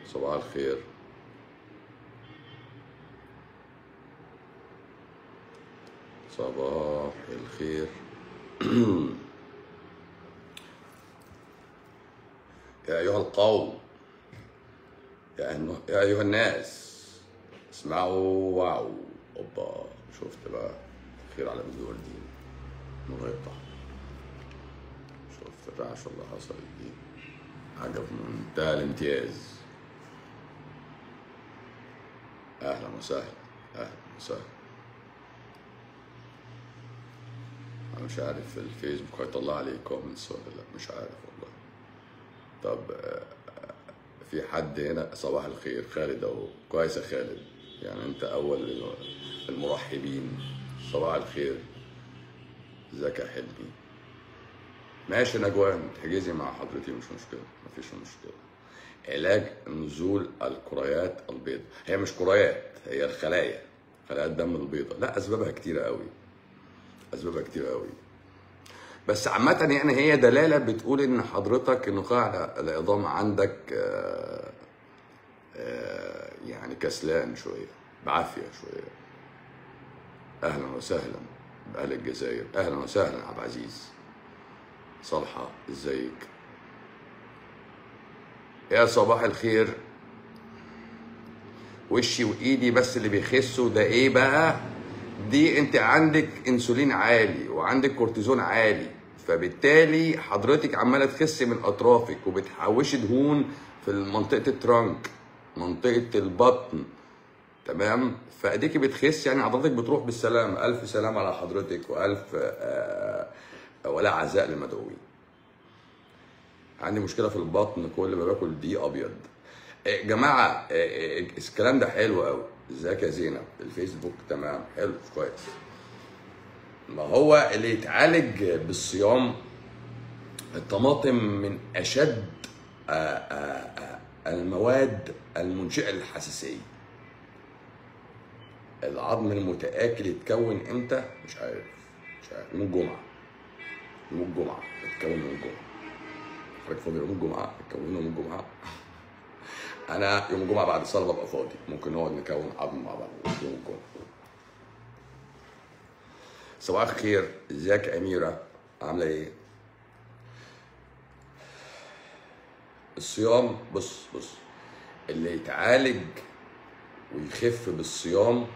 صباح الخير صباح الخير يا أيها القوم يا, أنه- يا أيها الناس اسمعوا واو أوبا شفت بقى خير على مليون دين منغطة شفت الرعشة اللي حصلت دي حاجة في منتهى الامتياز أهلا وسهلا أهلا وسهلا أنا مش عارف في الفيسبوك هيطلع لي كومنتس ولا لا مش عارف والله طب آه، في حد هنا صباح الخير خالد اهو كويس يا خالد يعني انت اول المرحبين صباح الخير ازيك يا حلمي ماشي نجوان تحجزي مع حضرتي مش مشكله مفيش مشكله علاج نزول الكريات البيضاء هي مش كريات هي الخلايا خلايا الدم البيضاء لا اسبابها كتيره قوي اسبابها كتيره قوي بس عامة يعني هي دلالة بتقول إن حضرتك نخاع العظام عندك آه، آه، يعني كسلان شوية بعافية شوية أهلا وسهلا بأهل الجزائر أهلا وسهلا عبد العزيز صالحة إزيك يا صباح الخير وشي وايدي بس اللي بيخسوا ده ايه بقى دي انت عندك انسولين عالي وعندك كورتيزون عالي فبالتالي حضرتك عماله تخسي من اطرافك وبتحوشي دهون في منطقه الترانك منطقه البطن تمام فاديكي بتخس يعني عضلاتك بتروح بالسلام الف سلام على حضرتك والف آه ولا عزاء للمدعوين عندي مشكله في البطن كل ما باكل دقيق ابيض يا جماعه آه، آه، الكلام ده حلو قوي ازيك يا زينب الفيسبوك تمام حلو كويس ما هو اللي يتعالج بالصيام الطماطم من اشد آه، آه، آه، المواد المنشئه للحساسيه العظم المتآكل يتكون امتى؟ مش عارف مش عارف يوم الجمعة يوم الجمعة يتكون يوم الجمعة حضرتك فاضي يوم الجمعة يتكون يوم الجمعة أنا يوم الجمعة بعد الصلاة ببقى فاضي ممكن نقعد نكون عظم مع بعض يوم الجمعة صباح الخير ازيك يا أميرة عاملة إيه؟ الصيام بص بص اللي يتعالج ويخف بالصيام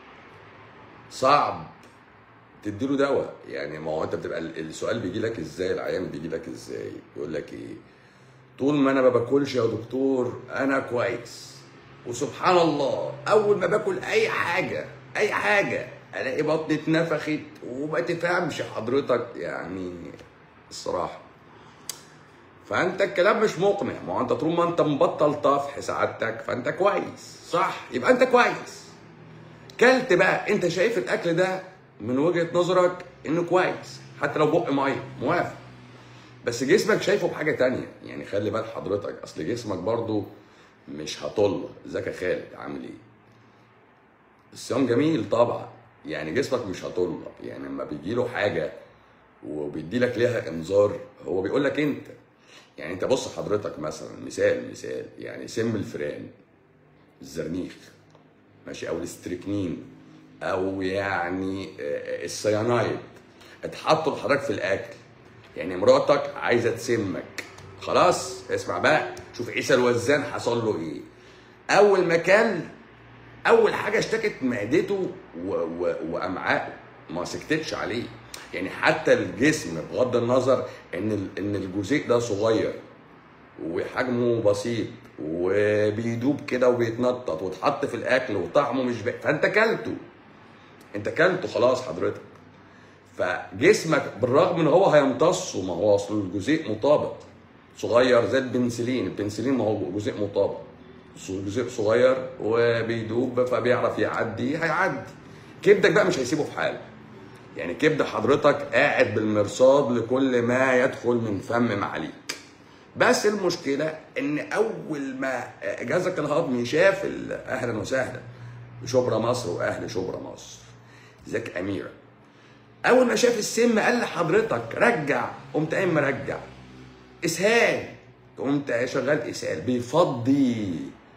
صعب تديله دواء يعني ما هو انت بتبقى ال- السؤال بيجي لك ازاي العيان بيجي لك ازاي يقول لك ايه طول ما انا ما باكلش يا دكتور انا كويس وسبحان الله اول ما باكل اي حاجه اي حاجه الاقي بطني اتنفخت وما تفهمش حضرتك يعني الصراحه فانت الكلام مش مقنع ما هو انت طول ما انت مبطل طفح سعادتك فانت كويس صح يبقى انت كويس كلت بقى انت شايف الاكل ده من وجهه نظرك انه كويس حتى لو بق ميه موافق بس جسمك شايفه بحاجه تانية يعني خلي بال حضرتك اصل جسمك برضو مش هطل ازيك يا خالد عامل ايه الصيام جميل طبعا يعني جسمك مش هطل يعني لما بيجي له حاجه وبيدي لك ليها انذار هو بيقول لك انت يعني انت بص حضرتك مثلا مثال مثال يعني سم الفئران الزرنيخ ماشي او الاستريكنين او يعني آه، السيانايد اتحطوا لحضرتك في الاكل يعني مراتك عايزه تسمك خلاص اسمع بقى شوف عيسى الوزان حصل له ايه اول ما كل اول حاجه اشتكت معدته و... و... وامعائه ما سكتتش عليه يعني حتى الجسم بغض النظر ان ال... ان الجزيء ده صغير وحجمه بسيط وبيدوب كده وبيتنطط واتحط في الاكل وطعمه مش بقى فانت كلته انت كلته خلاص حضرتك فجسمك بالرغم ان هو هيمتصه ما هو اصل الجزيء مطابق صغير زي البنسلين البنسلين ما هو جزيء مطابق جزيء صغير وبيدوب فبيعرف يعدي هيعدي كبدك بقى مش هيسيبه في حاله يعني كبد حضرتك قاعد بالمرصاد لكل ما يدخل من فم معاليك بس المشكله ان اول ما جهازك الهضمي شاف ال- اهلا وسهلا بشبرا مصر واهل شبرا مصر ازيك اميره اول ما شاف السم قال لحضرتك رجع قمت قايم مرجع اسهال قمت شغال اسهال بيفضي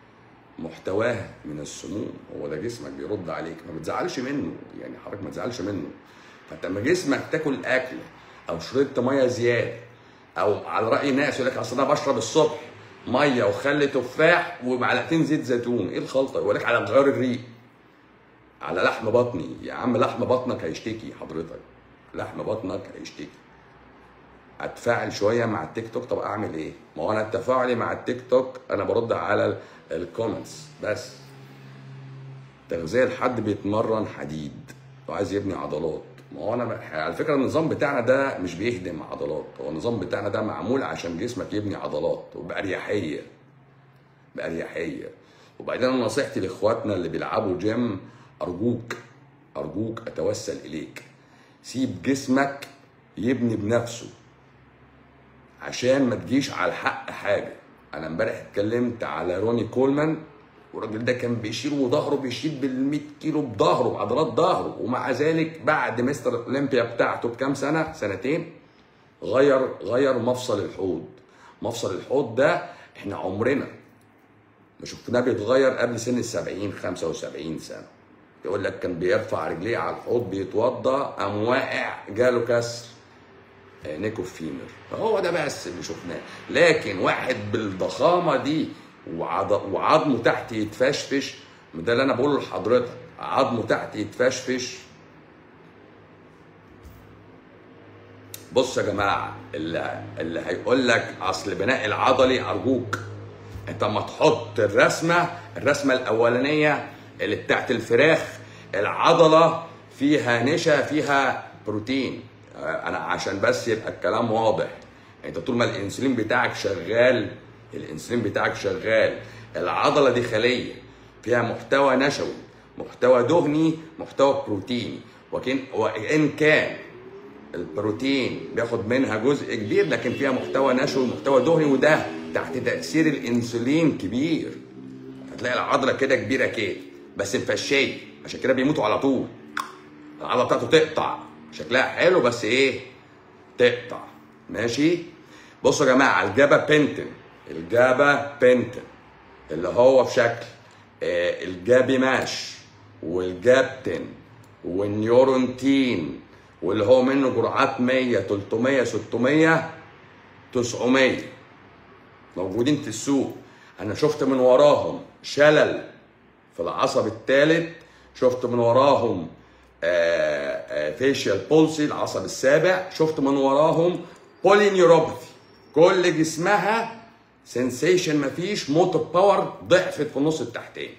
محتواه من السموم هو ده جسمك بيرد عليك ما بتزعلش منه يعني حضرتك ما تزعلش منه فانت لما جسمك تاكل اكل او شربت ميه زياده او على راي ناس يقول لك اصل انا بشرب الصبح ميه وخل تفاح ومعلقتين زيت زيتون ايه الخلطه يقول لك على غيار الريق على لحم بطني يا عم لحم بطنك هيشتكي حضرتك لحم بطنك هيشتكي اتفاعل شويه مع التيك توك طب اعمل ايه ما هو انا تفاعلي مع التيك توك انا برد على الكومنتس بس تغذيه لحد بيتمرن حديد وعايز يبني عضلات ما هو انا على فكره النظام بتاعنا ده مش بيهدم عضلات هو النظام بتاعنا ده معمول عشان جسمك يبني عضلات وباريحيه باريحيه وبعدين أنا نصيحتي لاخواتنا اللي بيلعبوا جيم ارجوك ارجوك اتوسل اليك سيب جسمك يبني بنفسه عشان ما تجيش على الحق حاجه انا امبارح اتكلمت على روني كولمان والراجل ده كان بيشيل وظهره بيشيل بال 100 كيلو بظهره بعضلات ظهره ومع ذلك بعد مستر اولمبيا بتاعته بكام سنه سنتين غير غير مفصل الحوض مفصل الحوض ده احنا عمرنا ما شفناه بيتغير قبل سن ال 70 75 سنه يقول لك كان بيرفع رجليه على الحوض بيتوضى قام واقع جاله كسر آه، نيكو فيمر فهو ده بس اللي شفناه لكن واحد بالضخامه دي وعض- وعظمه تحت يتفشفش ده اللي انا بقوله لحضرتك عظمه تحت يتفشفش بص يا جماعه اللي, اللي هيقول لك اصل بناء العضلي ارجوك انت اما تحط الرسمه الرسمه الاولانيه اللي بتاعت الفراخ العضله فيها نشا فيها بروتين آه، انا عشان بس يبقى الكلام واضح انت طول ما الانسولين بتاعك شغال الانسولين بتاعك شغال العضله دي خليه فيها محتوى نشوي محتوى دهني محتوى بروتيني وكن وان كان البروتين بياخد منها جزء كبير لكن فيها محتوى نشوي ومحتوى دهني وده تحت تاثير الانسولين كبير هتلاقي العضله كده كبيره كده بس مفشيه عشان كده بيموتوا على طول العضله بتاعته تقطع شكلها حلو بس ايه تقطع ماشي بصوا يا جماعه الجابا بنتن الجابا بنتن اللي هو في شكل آه، الجابي ماش والجابتن والنيورونتين واللي هو منه جرعات 100 300 600 900 موجودين في السوق انا شفت من وراهم شلل في العصب الثالث شفت من وراهم فيشيال بولسي العصب السابع شفت من وراهم بولينيوروباثي كل جسمها سensation مفيش موتور باور ضعفت في النص التحتاني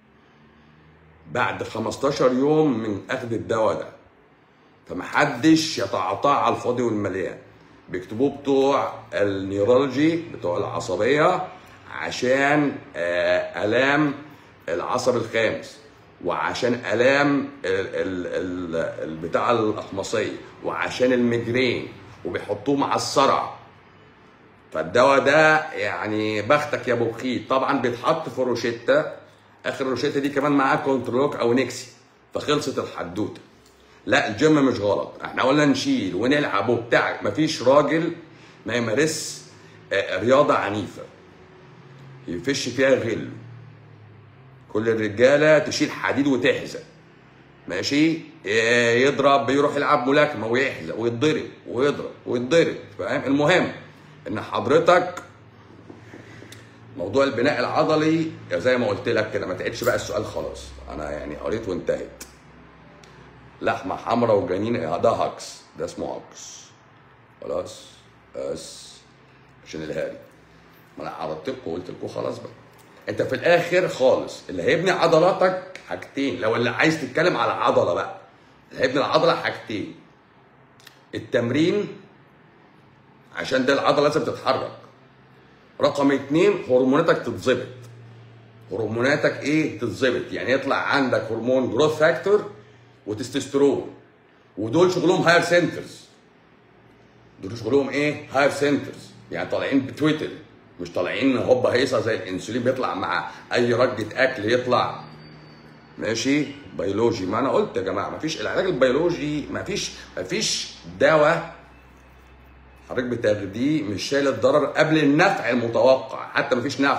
بعد 15 يوم من اخذ الدواء ده فمحدش يتعاطاه على الفاضي والمليان بيكتبوه بتوع النيورولوجي بتوع العصبيه عشان آه، الام العصب الخامس وعشان الام ال- ال- ال- البتاع الاخمصيه وعشان الميجرين وبيحطوه مع الصرع فالدواء ده يعني بختك يا ابو بخيت طبعا بيتحط في روشته اخر روشته دي كمان معاه كنترولوك او نكسي فخلصت الحدوته لا الجيم مش غلط احنا قلنا نشيل ونلعب وبتاع مفيش راجل ما يمارس آه، رياضه عنيفه يفش فيها غل كل الرجاله تشيل حديد وتحزق ماشي آه، يضرب يروح يلعب ملاكمه ويحزق ويتضرب ويضرب ويتضرب فاهم المهم ان حضرتك موضوع البناء العضلي زي ما قلت لك كده ما تعيدش بقى السؤال خلاص انا يعني قريت وانتهت لحمه حمراء وجنين ده هكس ده اسمه هكس خلاص بس عشان الهاري ما انا عرضت لكم وقلت لكم خلاص بقى انت في الاخر خالص اللي هيبني عضلاتك حاجتين لو اللي عايز تتكلم على عضله بقى اللي هيبني العضله حاجتين التمرين عشان ده العضله لازم تتحرك رقم اتنين هرموناتك تتظبط هرموناتك ايه تتظبط يعني يطلع عندك هرمون جروث فاكتور وتستوستيرون ودول شغلهم هاير سنترز دول شغلهم ايه هاير سنترز يعني طالعين بتويتر مش طالعين هوبا هيصه زي الانسولين بيطلع مع اي رجه اكل يطلع ماشي بيولوجي ما انا قلت يا جماعه مفيش العلاج البيولوجي مفيش مفيش دواء حضرتك بتاخديه مش شايل الضرر قبل النفع المتوقع حتى مفيش نفع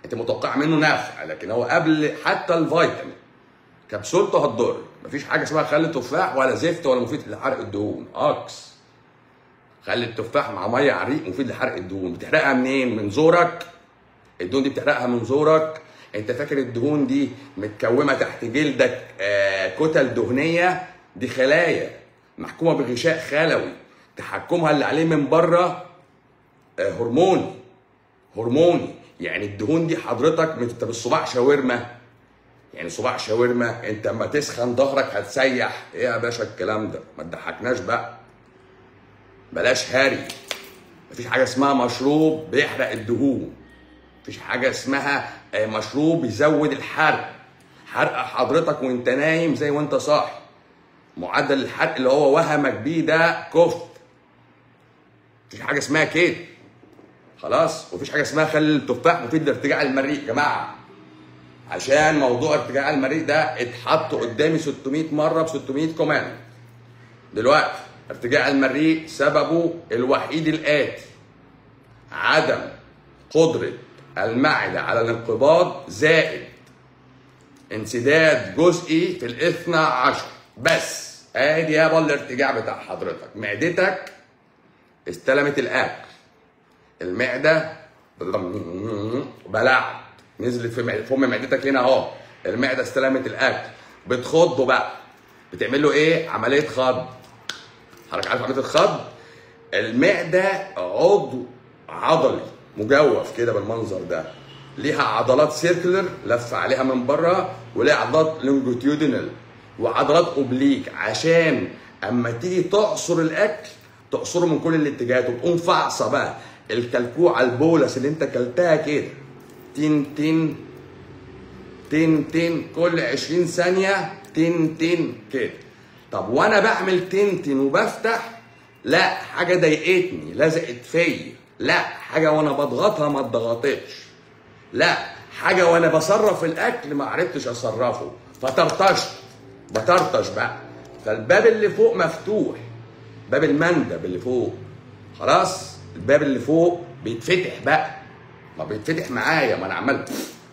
انت متوقع منه نفع لكن هو قبل حتى الفيتامين كبسولته هتضر مفيش حاجه اسمها خل تفاح ولا زفت ولا مفيد لحرق الدهون عكس خلي التفاح مع ميه على الريق مفيد لحرق الدهون بتحرقها منين من زورك الدهون دي بتحرقها من زورك انت فاكر الدهون دي متكومه تحت جلدك آه كتل دهنيه دي خلايا محكومه بغشاء خلوي تحكمها اللي عليه من بره آه هرموني هرموني يعني الدهون دي حضرتك انت بالصباع شاورما يعني صباع شاورما انت اما تسخن ظهرك هتسيح ايه يا باشا الكلام ده ما تضحكناش بقى بلاش هري مفيش حاجه اسمها مشروب بيحرق الدهون مفيش حاجه اسمها آه، مشروب يزود الحرق حرق حضرتك وانت نايم زي وانت صاحي معدل الحرق اللي هو وهمك بيه ده كفت مفيش حاجه اسمها كده خلاص مفيش حاجه اسمها خلي التفاح مفيد لارتجاع المريء يا جماعه عشان موضوع ارتجاع المريء ده اتحط قدامي 600 مره ب 600 كوماند دلوقتي ارتجاع المريء سببه الوحيد الاتي عدم قدره المعده على الانقباض زائد انسداد جزئي في الاثنى عشر بس ادي يابا الارتجاع بتاع حضرتك معدتك استلمت الاكل المعده بلعت نزلت في معدة- فم معدتك هنا اهو المعده استلمت الاكل بتخضه بقى بتعمل له ايه عمليه خض حضرتك عارف عمليه الخض المعده عضو عضلي مجوف كده بالمنظر ده ليها عضلات سيركلر لف عليها من بره وليها عضلات لونجيتيودينال وعضلات اوبليك عشان اما تيجي تعصر الاكل تعصره من كل الاتجاهات وتقوم فعصه بقى الكلكوعه البولس اللي انت كلتها كده تين تين تين تين كل 20 ثانية تين تين كده طب وانا بعمل تين تين وبفتح لا حاجة ضايقتني لزقت فيا لا حاجة وانا بضغطها ما اتضغطتش لا حاجة وانا بصرف الاكل ما عرفتش اصرفه فطرطشت بطرطش بقى فالباب اللي فوق مفتوح باب المندب اللي فوق خلاص الباب اللي فوق بيتفتح بقى ما بيتفتح معايا ما انا عمال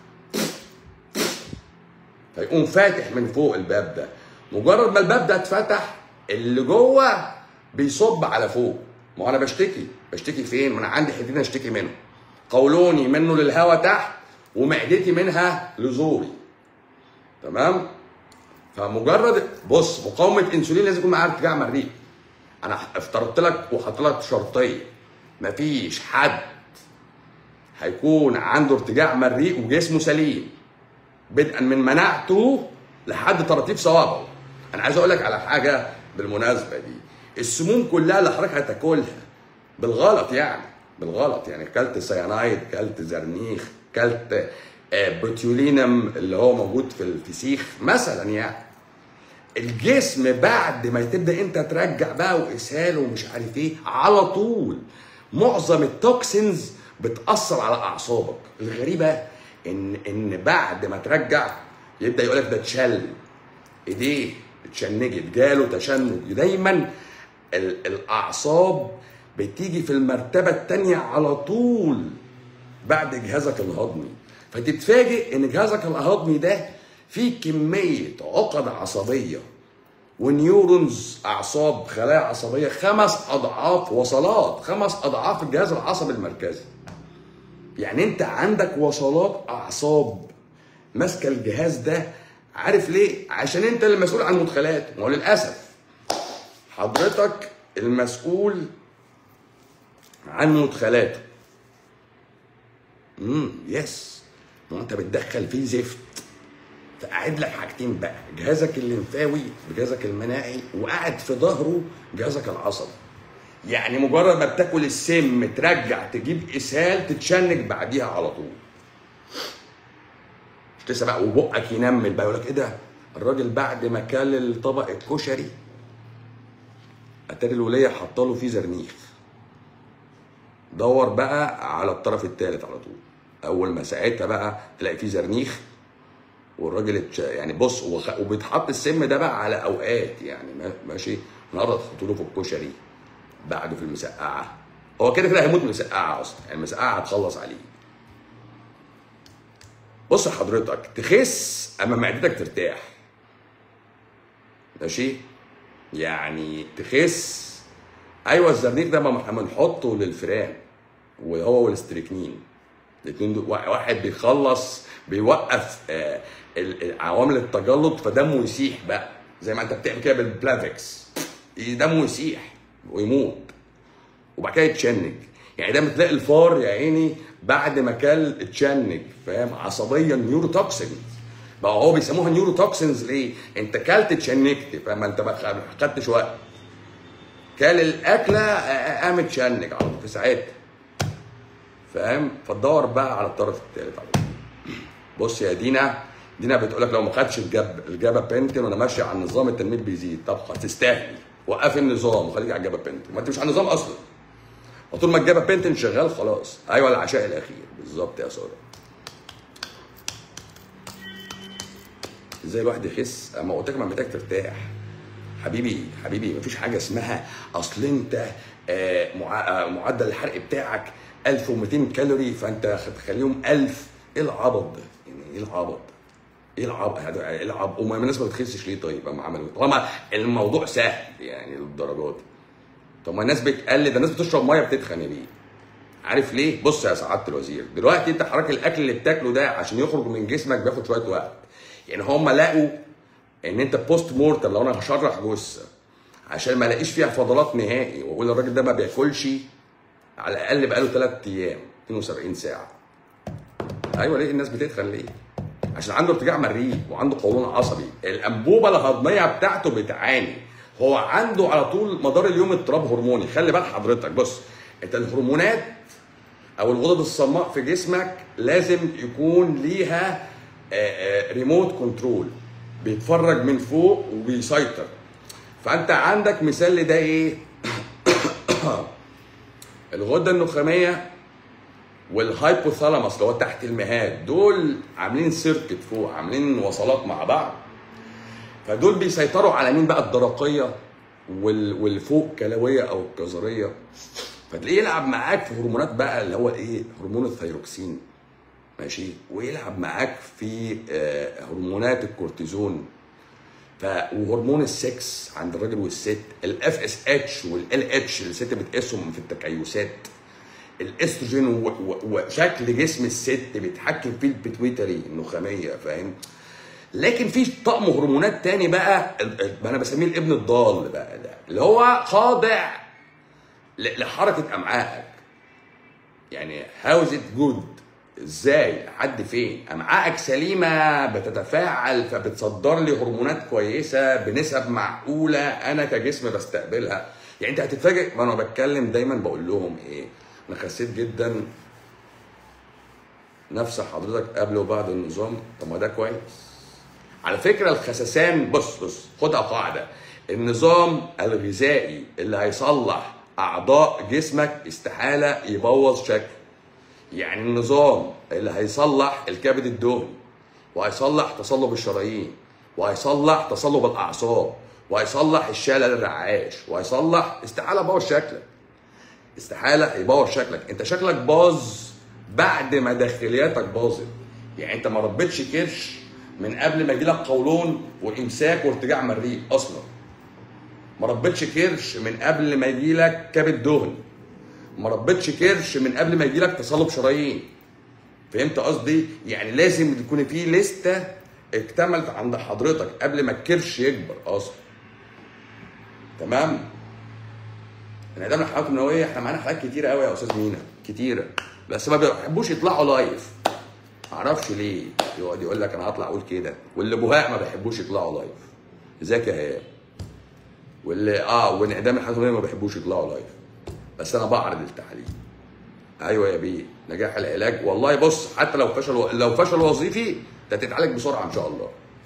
فيقوم فاتح من فوق الباب ده مجرد ما الباب ده اتفتح اللي جوه بيصب على فوق ما هو انا بشتكي بشتكي فين ما انا عندي حتتين اشتكي منهم قولوني منه للهوا تحت ومعدتي منها لزوري تمام فمجرد بص مقاومه انسولين لازم يكون معاها ارتجاع مريء انا افترضت لك وحط لك شرطيه مفيش حد هيكون عنده ارتجاع مريء وجسمه سليم بدءا من مناعته لحد ترطيب صوابعه انا عايز اقول لك على حاجه بالمناسبه دي السموم كلها اللي حضرتك هتاكلها بالغلط يعني بالغلط يعني كلت سيانايد كلت زرنيخ كلت آه، بوتيولينم اللي هو موجود في الفسيخ مثلا يعني الجسم بعد ما تبدا انت ترجع بقى واسهال ومش عارف ايه على طول معظم التوكسينز بتاثر على اعصابك الغريبه ان ان بعد ما ترجع يبدا يقول لك ده اتشل ايديه اتشنجت جاله تشنج دايما ال- الاعصاب بتيجي في المرتبه الثانيه على طول بعد جهازك الهضمي فتتفاجئ ان جهازك الهضمي ده فيه كميه عقد عصبيه ونيورونز اعصاب خلايا عصبيه خمس اضعاف وصلات خمس اضعاف الجهاز العصبي المركزي يعني انت عندك وصلات اعصاب ماسكه الجهاز ده عارف ليه عشان انت اللي مسؤول عن مدخلاته ما هو للاسف حضرتك المسؤول عن مدخلاته امم يس ما هو انت بتدخل فيه زفت فقاعد لك حاجتين بقى جهازك الليمفاوي بجهازك المناعي وقاعد في ظهره جهازك العصبي يعني مجرد ما بتاكل السم ترجع تجيب اسهال تتشنج بعديها على طول مش لسه بقى وبقك ينمل بقى يقول لك ايه ده الراجل بعد ما كل الطبق الكشري اتاري الوليه حاطه له فيه زرنيخ دور بقى على الطرف الثالث على طول اول ما ساعتها بقى تلاقي فيه زرنيخ والراجل اتش- يعني بص وخ- وبيتحط السم ده بقى على اوقات يعني ما- ماشي النهارده تحط له في الكشري بعده في المسقعه هو كده كده هيموت من المسقعه اصلا يعني المسقعه هتخلص عليه بص حضرتك تخس اما معدتك ترتاح ماشي يعني تخس ايوه الزرنيخ ده ما احنا بنحطه للفئران وهو والاستريكنين الاثنين دول واحد بيخلص بيوقف آه، ال- ال- عوامل التجلط فدمه يسيح بقى زي ما انت بتعمل كده بالبلافكس دمه يسيح ويموت وبعد كده يتشنج يعني دايما تلاقي الفار يا عيني بعد ما كل اتشنج فاهم عصبيا نيورو توكسينز بقى هو بيسموها نيورو توكسينز ليه؟ انت كلت اتشنجت فما انت ما خدتش وقت كل الاكله آه، قام اتشنج على طول في ساعتها فاهم؟ فتدور بقى على الطرف الثالث على طول بص يا دينا دينا بتقول لك لو ما خدتش الجب الجابا بنتين وانا ماشي على النظام التنميل بيزيد طب خلاص تستاهل وقف النظام وخليك على الجابا بنتين ما انت مش على النظام اصلا وطول ما الجابا بنتين شغال خلاص ايوه العشاء الاخير بالظبط يا ساره ازاي الواحد يخس اما قلت لك ما محتاج ترتاح حبيبي حبيبي مفيش حاجه اسمها اصل انت آه، مع- آه، معدل الحرق بتاعك 1200 كالوري فانت تخليهم 1000 ايه العبط ده؟ يعني ايه العبط ده؟ ايه العبط هذا ايه العبط وما الناس ما بتخسش ليه طيب اما عملوا طالما الموضوع سهل يعني للدرجات دي طب ما الناس بتقلد الناس بتشرب ميه بتتخن يا بيه عارف ليه؟ بص يا سعاده الوزير دلوقتي انت حضرتك الاكل اللي بتاكله ده عشان يخرج من جسمك بياخد شويه وقت يعني هم لقوا ان انت بوست مورتم لو انا هشرح جثه عشان ما الاقيش فيها فضلات نهائي واقول الراجل ده ما بياكلش على الاقل بقاله ثلاث ايام 72 ساعه ايوه ليه الناس بتتخن ليه؟ عشان عنده ارتجاع مريء وعنده قولون عصبي الانبوبه الهضميه بتاعته بتعاني هو عنده على طول مدار اليوم اضطراب هرموني خلي بال حضرتك بص انت الهرمونات او الغدد الصماء في جسمك لازم يكون ليها آه، آه، ريموت كنترول بيتفرج من فوق وبيسيطر فانت عندك مثال لده ايه الغده النخاميه والهايبوثالاموس اللي هو تحت المهاد دول عاملين سيركت فوق عاملين وصلات مع بعض فدول بيسيطروا على مين بقى الدرقيه وال... والفوق كلويه او الكظريه فتلاقيه يلعب معاك في هرمونات بقى اللي هو ايه هرمون الثيروكسين ماشي ويلعب معاك في آه، هرمونات الكورتيزون ف وهرمون السكس عند الراجل والست الاف اس اتش والال اتش اللي الست بتقيسهم في التكيسات الاستروجين و- و- وشكل جسم الست بيتحكم فيه البيتويتري النخاميه فاهم لكن في طقم هرمونات تاني بقى ال- ال- انا بسميه الابن الضال بقى ده اللي هو خاضع ل- لحركه امعائك يعني هاوز ات جود ازاي لحد فين امعائك سليمه بتتفاعل فبتصدر لي هرمونات كويسه بنسب معقوله انا كجسم بستقبلها يعني انت هتتفاجئ وانا بتكلم دايما بقول لهم ايه انا خسيت جدا نفس حضرتك قبل وبعد النظام طب ما ده كويس على فكره الخسسان بص بص خدها قاعده النظام الغذائي اللي هيصلح اعضاء جسمك استحاله يبوظ شكل يعني النظام اللي هيصلح الكبد الدهني وهيصلح تصلب الشرايين وهيصلح تصلب الاعصاب وهيصلح الشلل الرعاش وهيصلح استحاله يبوظ شكلك استحاله يبوظ شكلك انت شكلك باظ بعد ما داخلياتك باظت يعني انت ما ربيتش كرش من قبل ما يجيلك قولون وامساك وارتجاع مريء اصلا ما ربيتش كرش من قبل ما يجيلك كبد دهني ما ربيتش كرش من قبل ما يجيلك تصلب شرايين فهمت قصدي يعني لازم يكون في لستة اكتملت عند حضرتك قبل ما الكرش يكبر اصلا تمام انعدام الحيوانات المنويه احنا معانا حاجات كتيره قوي يا استاذ مينا كتيره بس ما بيحبوش يطلعوا لايف معرفش ليه يقعد يقول لك انا هطلع اقول كده واللي بهاء ما بيحبوش يطلعوا لايف ازيك يا هيام واللي اه وانعدام الحيوانات المنويه ما بيحبوش يطلعوا لايف بس انا بعرض التحاليل ايوه يا بيه نجاح العلاج والله بص حتى لو فشل و... لو فشل وظيفي ده تتعالج بسرعه ان شاء الله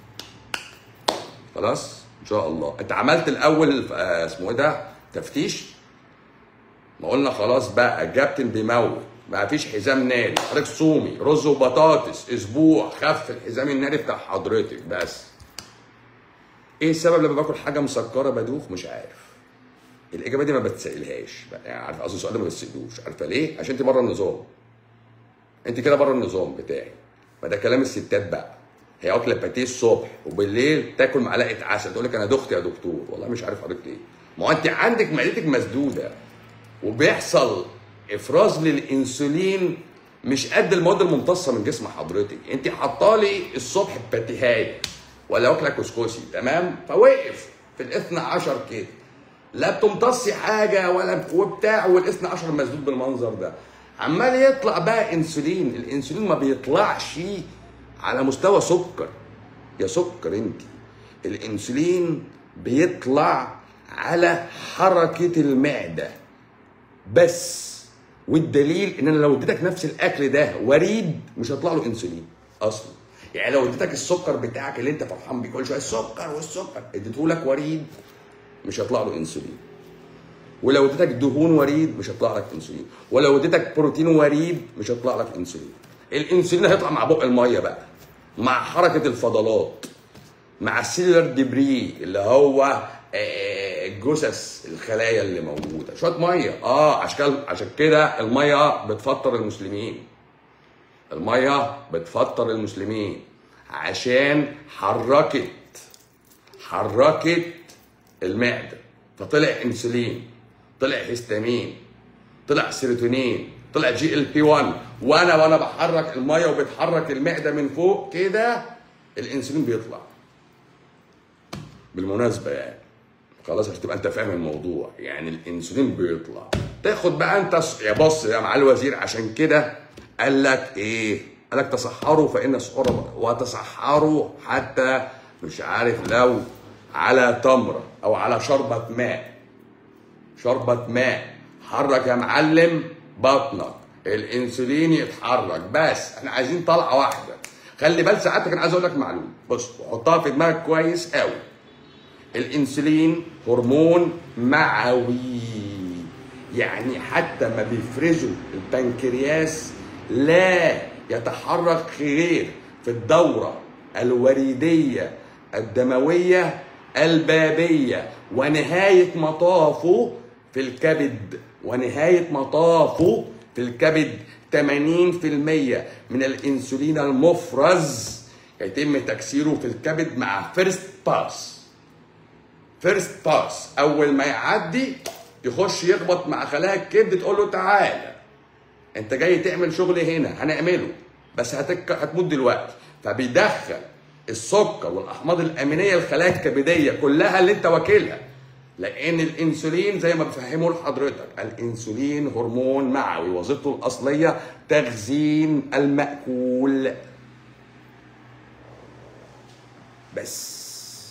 خلاص ان شاء الله انت عملت الاول آه، اسمه ايه ده تفتيش ما قلنا خلاص بقى الكابتن بيموت ما فيش حزام ناري حضرتك صومي رز وبطاطس اسبوع خف الحزام الناري بتاع حضرتك بس ايه السبب لما باكل حاجه مسكره بدوخ مش عارف الاجابه دي ما بتسالهاش بقى يعني عارف قصدي السؤال ده ما بتسالوش عارفه ليه عشان انت بره النظام انت كده بره النظام بتاعي ما ده كلام الستات بقى هي واكله باتيه الصبح وبالليل تاكل معلقه عسل تقول لك انا دخت يا دكتور والله مش عارف حضرتك ايه ما هو انت عندك معدتك مسدوده وبيحصل افراز للانسولين مش قد المواد الممتصه من جسم حضرتك انت حاطالي الصبح باتيهايه ولا واكله كسكسي تمام فوقف في الاثنى عشر كده لا بتمتصي حاجه ولا وبتاع والاثنى عشر مسدود بالمنظر ده عمال يطلع بقى انسولين الانسولين ما بيطلعش على مستوى سكر يا سكر انت الانسولين بيطلع على حركه المعده بس والدليل ان انا لو اديتك نفس الاكل ده وريد مش هيطلع له انسولين اصلا يعني لو اديتك السكر بتاعك اللي انت فرحان بيه كل شويه السكر والسكر اديته لك وريد مش هيطلع له انسولين ولو اديتك دهون وريد مش هيطلع لك انسولين ولو اديتك بروتين وريد مش هيطلع لك انسولين الانسولين هيطلع مع بق الميه بقى مع حركه الفضلات مع السيلر ديبري اللي هو آه، جثث الخلايا اللي موجوده شويه ميه اه عشان كده عشان كده الميه بتفطر المسلمين الميه بتفطر المسلمين عشان حركت حركت المعده فطلع انسولين طلع هيستامين طلع سيروتونين طلع جي ال بي 1 وانا وانا بحرك الميه وبتحرك المعده من فوق كده الانسولين بيطلع بالمناسبه يعني خلاص عشان تبقى انت فاهم الموضوع يعني الانسولين بيطلع تاخد بقى انت ص- يا بص يا معالي الوزير عشان كده قال لك ايه قال لك تصحروا فان سحور وتصحروا حتى مش عارف لو على تمره او على شربة ماء شربة ماء حرك يا معلم بطنك الانسولين يتحرك بس احنا عايزين طلعه واحده خلي بال ساعتك انا عايز اقول لك معلومه بص وحطها في دماغك كويس قوي الانسولين هرمون معوي يعني حتى ما بيفرزوا البنكرياس لا يتحرك غير في الدورة الوريدية الدموية البابية ونهاية مطافه في الكبد ونهاية مطافه في الكبد 80% من الانسولين المفرز يتم تكسيره في الكبد مع فيرست باس فيرست باس اول ما يعدي يخش يخبط مع خلايا الكبد تقول له تعالى انت جاي تعمل شغل هنا هنعمله بس هتك... هتموت دلوقتي فبيدخل السكر والاحماض الامينيه الخلايا الكبديه كلها اللي انت واكلها لان الانسولين زي ما بفهمه لحضرتك الانسولين هرمون معوي وظيفته الاصليه تخزين الماكول بس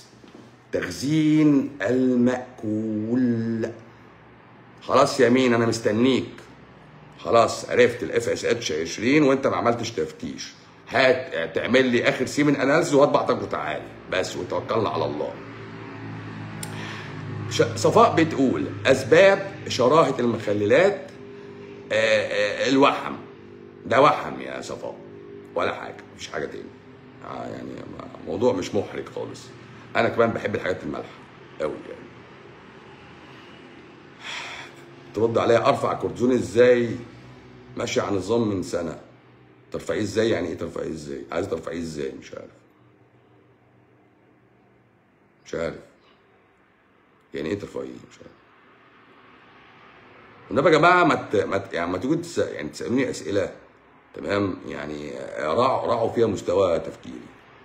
تخزين المأكول خلاص يا مين انا مستنيك خلاص عرفت الاف اس اتش 20 وانت ما عملتش تفتيش هات تعمل لي اخر سيمن اناليسيس وهات بعضك وتعالى بس وتوكلنا على الله ش- صفاء بتقول اسباب شراهه المخللات آه، آه، الوحم ده وحم يا صفاء ولا حاجه مفيش حاجه تاني آه يعني ما- موضوع مش محرج خالص انا كمان بحب الحاجات المالحه قوي يعني ترد عليا ارفع كورتيزون ازاي ماشي على نظام من سنه ترفعيه ازاي يعني ايه ترفعيه ازاي عايز ترفعيه ازاي مش عارف مش عارف يعني ايه ترفعيه مش عارف والنبي يا جماعه ما ت... ما ت... يعني ما تيجوا تس... يعني تسالوني اسئله تمام يعني راعوا راعوا فيها مستوى تفكيري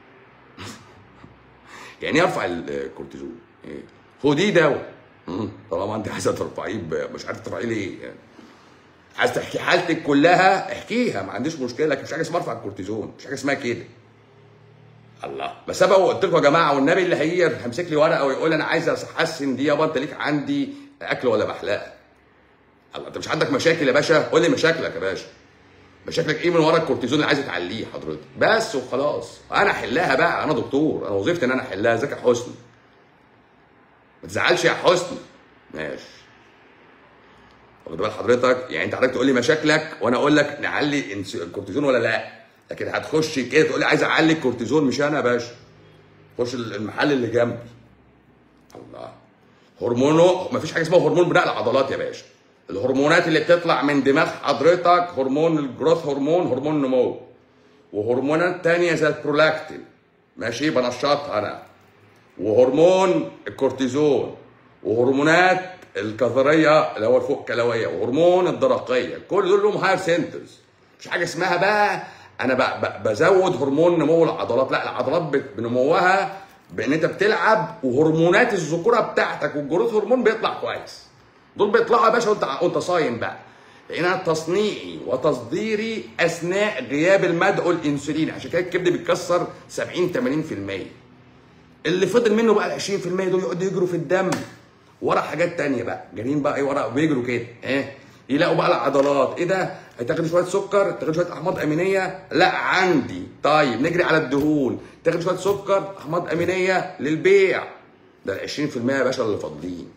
يعني ايه ارفع الكورتيزون إيه؟ خديه دواء مم. طالما انت عايزه ترفعيه ب- مش عارف ترفعيه ليه يعني عايز تحكي حالتك كلها احكيها ما عنديش مشكله لكن مش حاجه اسمها ارفع الكورتيزون مش حاجه اسمها كده الله بس انا قلت لكم يا جماعه والنبي اللي هي همسك لي ورقه ويقول انا عايز احسن دي يابا انت ليك عندي اكل ولا بحلقه الله انت مش عندك مشاكل يا باشا قول لي مشاكلك يا باشا مشاكلك ايه من ورا الكورتيزون اللي عايز تعليه حضرتك بس وخلاص انا احلها بقى انا دكتور انا وظيفتي ان انا احلها ازيك يا حسني ما تزعلش يا حسني ماشي واخد بال حضرتك يعني انت حضرتك تقول لي مشاكلك وانا اقول لك نعلي الانس- الكورتيزون ولا لا لكن هتخش كده تقول لي عايز اعلي الكورتيزون مش انا يا باشا خش المحل اللي جنبي الله هرمونه مفيش حاجه اسمها هرمون بناء العضلات يا باشا الهرمونات اللي بتطلع من دماغ حضرتك هرمون الجروث هرمون هرمون نمو وهرمونات تانية زي البرولاكتين ماشي بنشطها انا وهرمون الكورتيزون وهرمونات الكظريه اللي هو الفوق كلويه وهرمون الدرقيه كل دول لهم هاير سنترز مش حاجه اسمها بقى انا ب- ب- بزود هرمون نمو العضلات لا العضلات بت- بنموها بان انت بتلعب وهرمونات الذكوره بتاعتك والجروث هرمون بيطلع كويس دول بيطلعوا يا باشا وانت وانت صايم بقى لان انا تصنيعي وتصديري اثناء غياب المدعو الانسولين عشان كده الكبد بيتكسر 70 80% اللي فضل منه بقى ال 20% دول يقعدوا يجروا في الدم ورا حاجات تانية بقى جايين بقى ايه ورا بيجروا كده ايه يلاقوا بقى العضلات ايه ده هتاخد شويه سكر تاخد شويه احماض امينيه لا عندي طيب نجري على الدهون تاخد شويه سكر احماض امينيه للبيع ده ال 20% يا باشا اللي فاضلين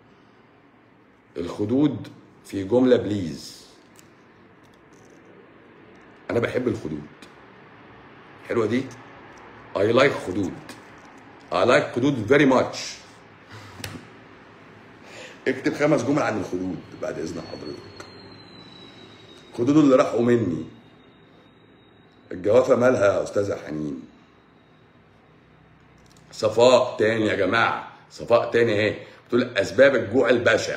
الخدود في جمله بليز انا بحب الخدود حلوه دي اي لايك خدود اي لايك خدود فيري ماتش اكتب خمس جمل عن الخدود بعد اذن حضرتك خدود اللي راحوا مني الجوافه مالها يا استاذه حنين صفاء تاني يا جماعه صفاء تاني اهي بتقول اسباب الجوع البشع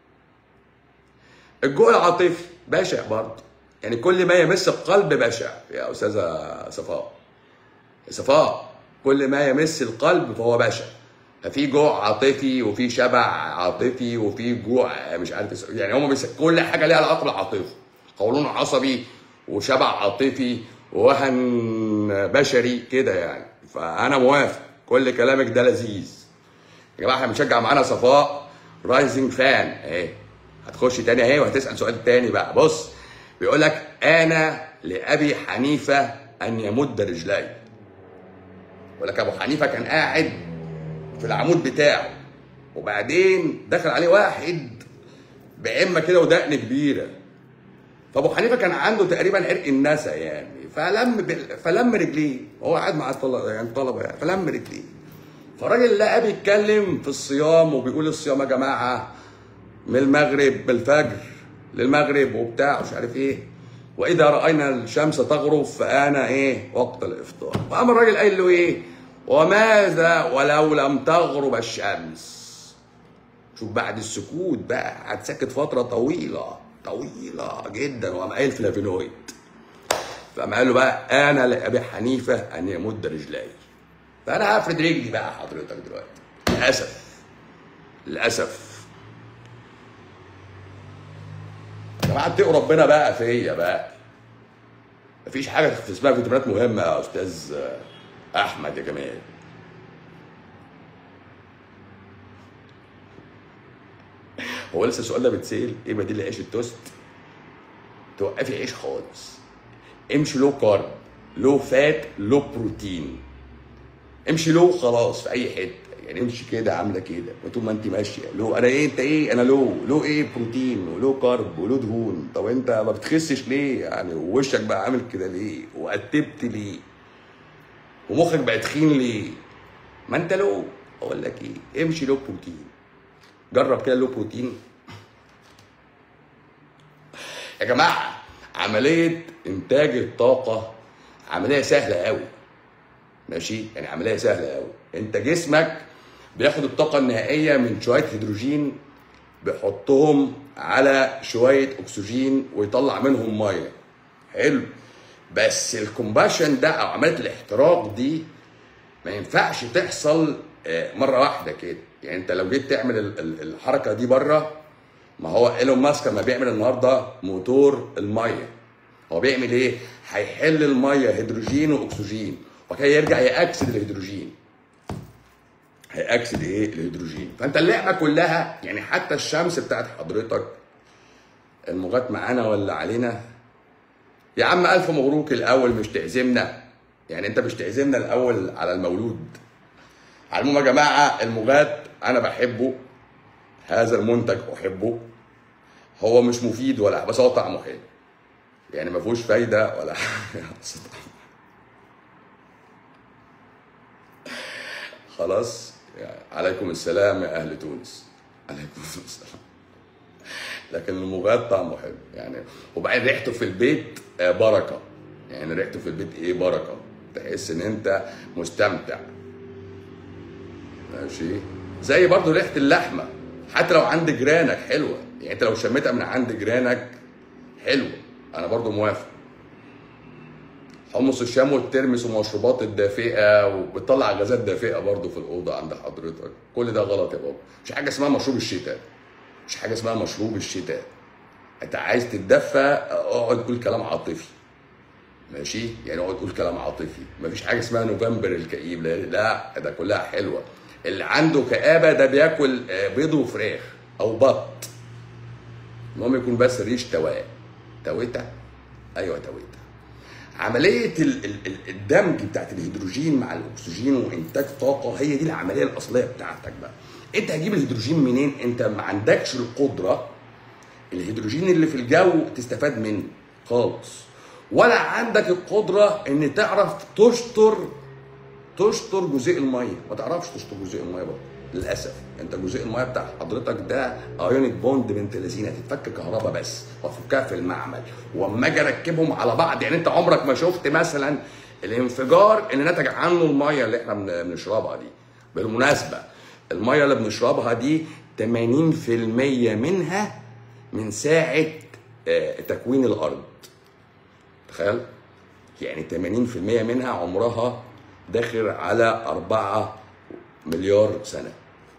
الجوع العاطفي بشع برضه يعني كل ما يمس القلب بشع يا استاذه صفاء يا صفاء كل ما يمس القلب فهو بشع ففي جوع عاطفي وفي شبع عاطفي وفي جوع مش عارف اسمه. يعني هم بيس... كل حاجه ليها علاقه بالعاطفه قولون عصبي وشبع عاطفي ووهن بشري كده يعني فانا موافق كل كلامك ده لذيذ يا جماعه احنا بنشجع معانا صفاء رايزنج فان اهي هتخش تاني اهي وهتسال سؤال تاني بقى بص بيقول لك انا لابي حنيفه ان يمد رجلي يقول لك ابو حنيفه كان قاعد في العمود بتاعه وبعدين دخل عليه واحد بعمه كده ودقن كبيره فابو حنيفه كان عنده تقريبا عرق النسا يعني فلم بال- فلم رجليه هو قاعد مع الطلبه يعني الطلبه يعني فلم رجليه فالراجل لقى بيتكلم في الصيام وبيقول الصيام يا جماعه من المغرب بالفجر للمغرب وبتاع مش عارف ايه واذا راينا الشمس تغرب فانا ايه وقت الافطار فقام الراجل قايل له ايه وماذا ولو لم تغرب الشمس شوف بعد السكوت بقى هتسكت فتره طويله طويله جدا وقام قايل فلافينويد فقام قال له بقى انا لابي حنيفه ان يمد رجلي فانا هفرد رجلي بقى حضرتك دلوقتي للاسف للاسف يا جماعه اتقوا ربنا بقى فيا بقى مفيش حاجه اسمها فيتامينات مهمه يا استاذ احمد يا جمال هو لسه السؤال ده بيتسال ايه بديل عيش التوست توقفي عيش خالص امشي لو كارب لو فات لو بروتين امشي لو خلاص في اي حته يعني امشي كده عامله كده وطول ما انت ماشيه لو انا ايه انت ايه انا لو لو ايه بروتين ولو كارب ولو دهون طب انت ما بتخسش ليه يعني ووشك بقى عامل كده ليه وقتبت ليه ومخك بقى تخين ليه ما انت لو اقول لك ايه امشي لو بروتين جرب كده لو بروتين يا جماعه عمليه انتاج الطاقه عمليه سهله قوي ماشي يعني عمليه سهله قوي انت جسمك بياخد الطاقه النهائيه من شويه هيدروجين بيحطهم على شويه اكسجين ويطلع منهم ميه حلو بس الكومباشن ده او عمليه الاحتراق دي ما ينفعش تحصل آه، مره واحده كده يعني انت لو جيت تعمل ال- ال- الحركه دي بره ما هو ايلون ماسك لما بيعمل النهارده موتور الميه هو بيعمل ايه؟ هيحل الميه هيدروجين واكسجين وكده يرجع ياكسد الهيدروجين هياكسد ايه؟ الهيدروجين فانت اللعبه كلها يعني حتى الشمس بتاعت حضرتك المغات معانا ولا علينا يا عم الف مبروك الاول مش تعزمنا يعني انت مش تعزمنا الاول على المولود على العموم يا جماعه المغات انا بحبه هذا المنتج احبه هو مش مفيد ولا بس هو طعمه حلو يعني ما فيهوش فايده ولا حاجه بس طعمه. خلاص يعني عليكم السلام يا اهل تونس عليكم السلام لكن المغاد طعمه حلو يعني وبعدين ريحته في البيت آه، بركه يعني ريحته في البيت ايه بركه تحس ان انت مستمتع ماشي زي برضو ريحه اللحمه حتى لو عند جيرانك حلوه يعني انت لو شميتها من عند جيرانك حلوه انا برضو موافق حمص الشام والترمس والمشروبات الدافئه وبتطلع غازات دافئه برضو في الاوضه عند حضرتك كل ده غلط يا بابا مش حاجه اسمها مشروب الشتاء مش حاجه اسمها مشروب الشتاء انت عايز تتدفى اقعد قول كلام عاطفي ماشي يعني اقعد قول كلام عاطفي مفيش حاجه اسمها نوفمبر الكئيب لا, لا ده كلها حلوه اللي عنده كآبة ده بياكل آه، بيض وفراخ او بط المهم يكون بس الريش تواء تويتا ايوه تويتا عملية ال- ال- ال- الدمج بتاعت الهيدروجين مع الاكسجين وانتاج طاقة هي دي العملية الاصلية بتاعتك بقى انت هتجيب الهيدروجين منين انت ما عندكش القدرة الهيدروجين اللي في الجو تستفاد منه خالص ولا عندك القدرة ان تعرف تشطر تشطر جزيء الميه ما تعرفش تشطر جزيء الميه برضه للاسف انت جزيء الميه بتاع حضرتك ده ايونيك بوند بنت لذينه تتفك كهرباء بس وافكها في المعمل واما اجي اركبهم على بعض يعني انت عمرك ما شفت مثلا الانفجار اللي نتج عنه الميه اللي احنا بن- بنشربها دي بالمناسبه الميه اللي بنشربها دي 80% منها من ساعه آه، تكوين الارض تخيل يعني 80% منها عمرها داخل على 4 مليار سنة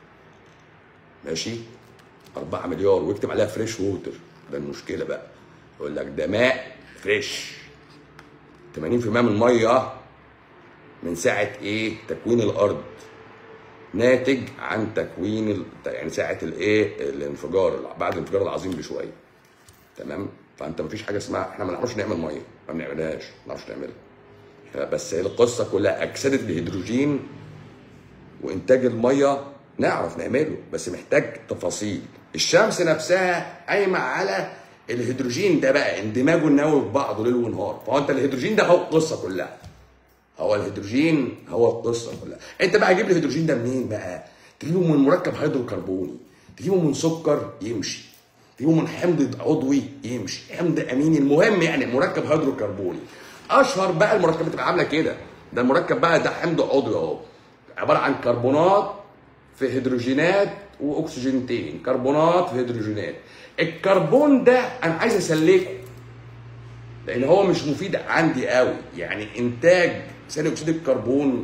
ماشي 4 مليار واكتب عليها فريش ووتر ده المشكلة بقى يقول لك ده ماء فريش 80% من المية من ساعة ايه تكوين الأرض ناتج عن تكوين ال... يعني ساعة الايه الانفجار بعد الانفجار العظيم بشوية تمام فانت مفيش حاجه اسمها احنا ما نعرفش نعمل ميه ما بنعملهاش ما نعرفش نعملها بس هي القصه كلها اكسده الهيدروجين وانتاج الميه نعرف نعمله بس محتاج تفاصيل الشمس نفسها قايمه على الهيدروجين ده بقى اندماجه النووي في بعضه ليل ونهار فهو انت الهيدروجين ده هو القصه كلها هو الهيدروجين هو القصه كلها انت بقى هتجيب الهيدروجين ده منين بقى تجيبه من مركب هيدروكربوني تجيبه من سكر يمشي تجيبه من حمض عضوي يمشي حمض اميني المهم يعني مركب هيدروكربوني اشهر بقى المركبات بتبقى عامله كده ده المركب بقى ده حمض عضوي اهو عباره عن كربونات في هيدروجينات واكسجينتين كربونات في هيدروجينات الكربون ده انا عايز اسلكه لان هو مش مفيد عندي قوي يعني انتاج ثاني اكسيد الكربون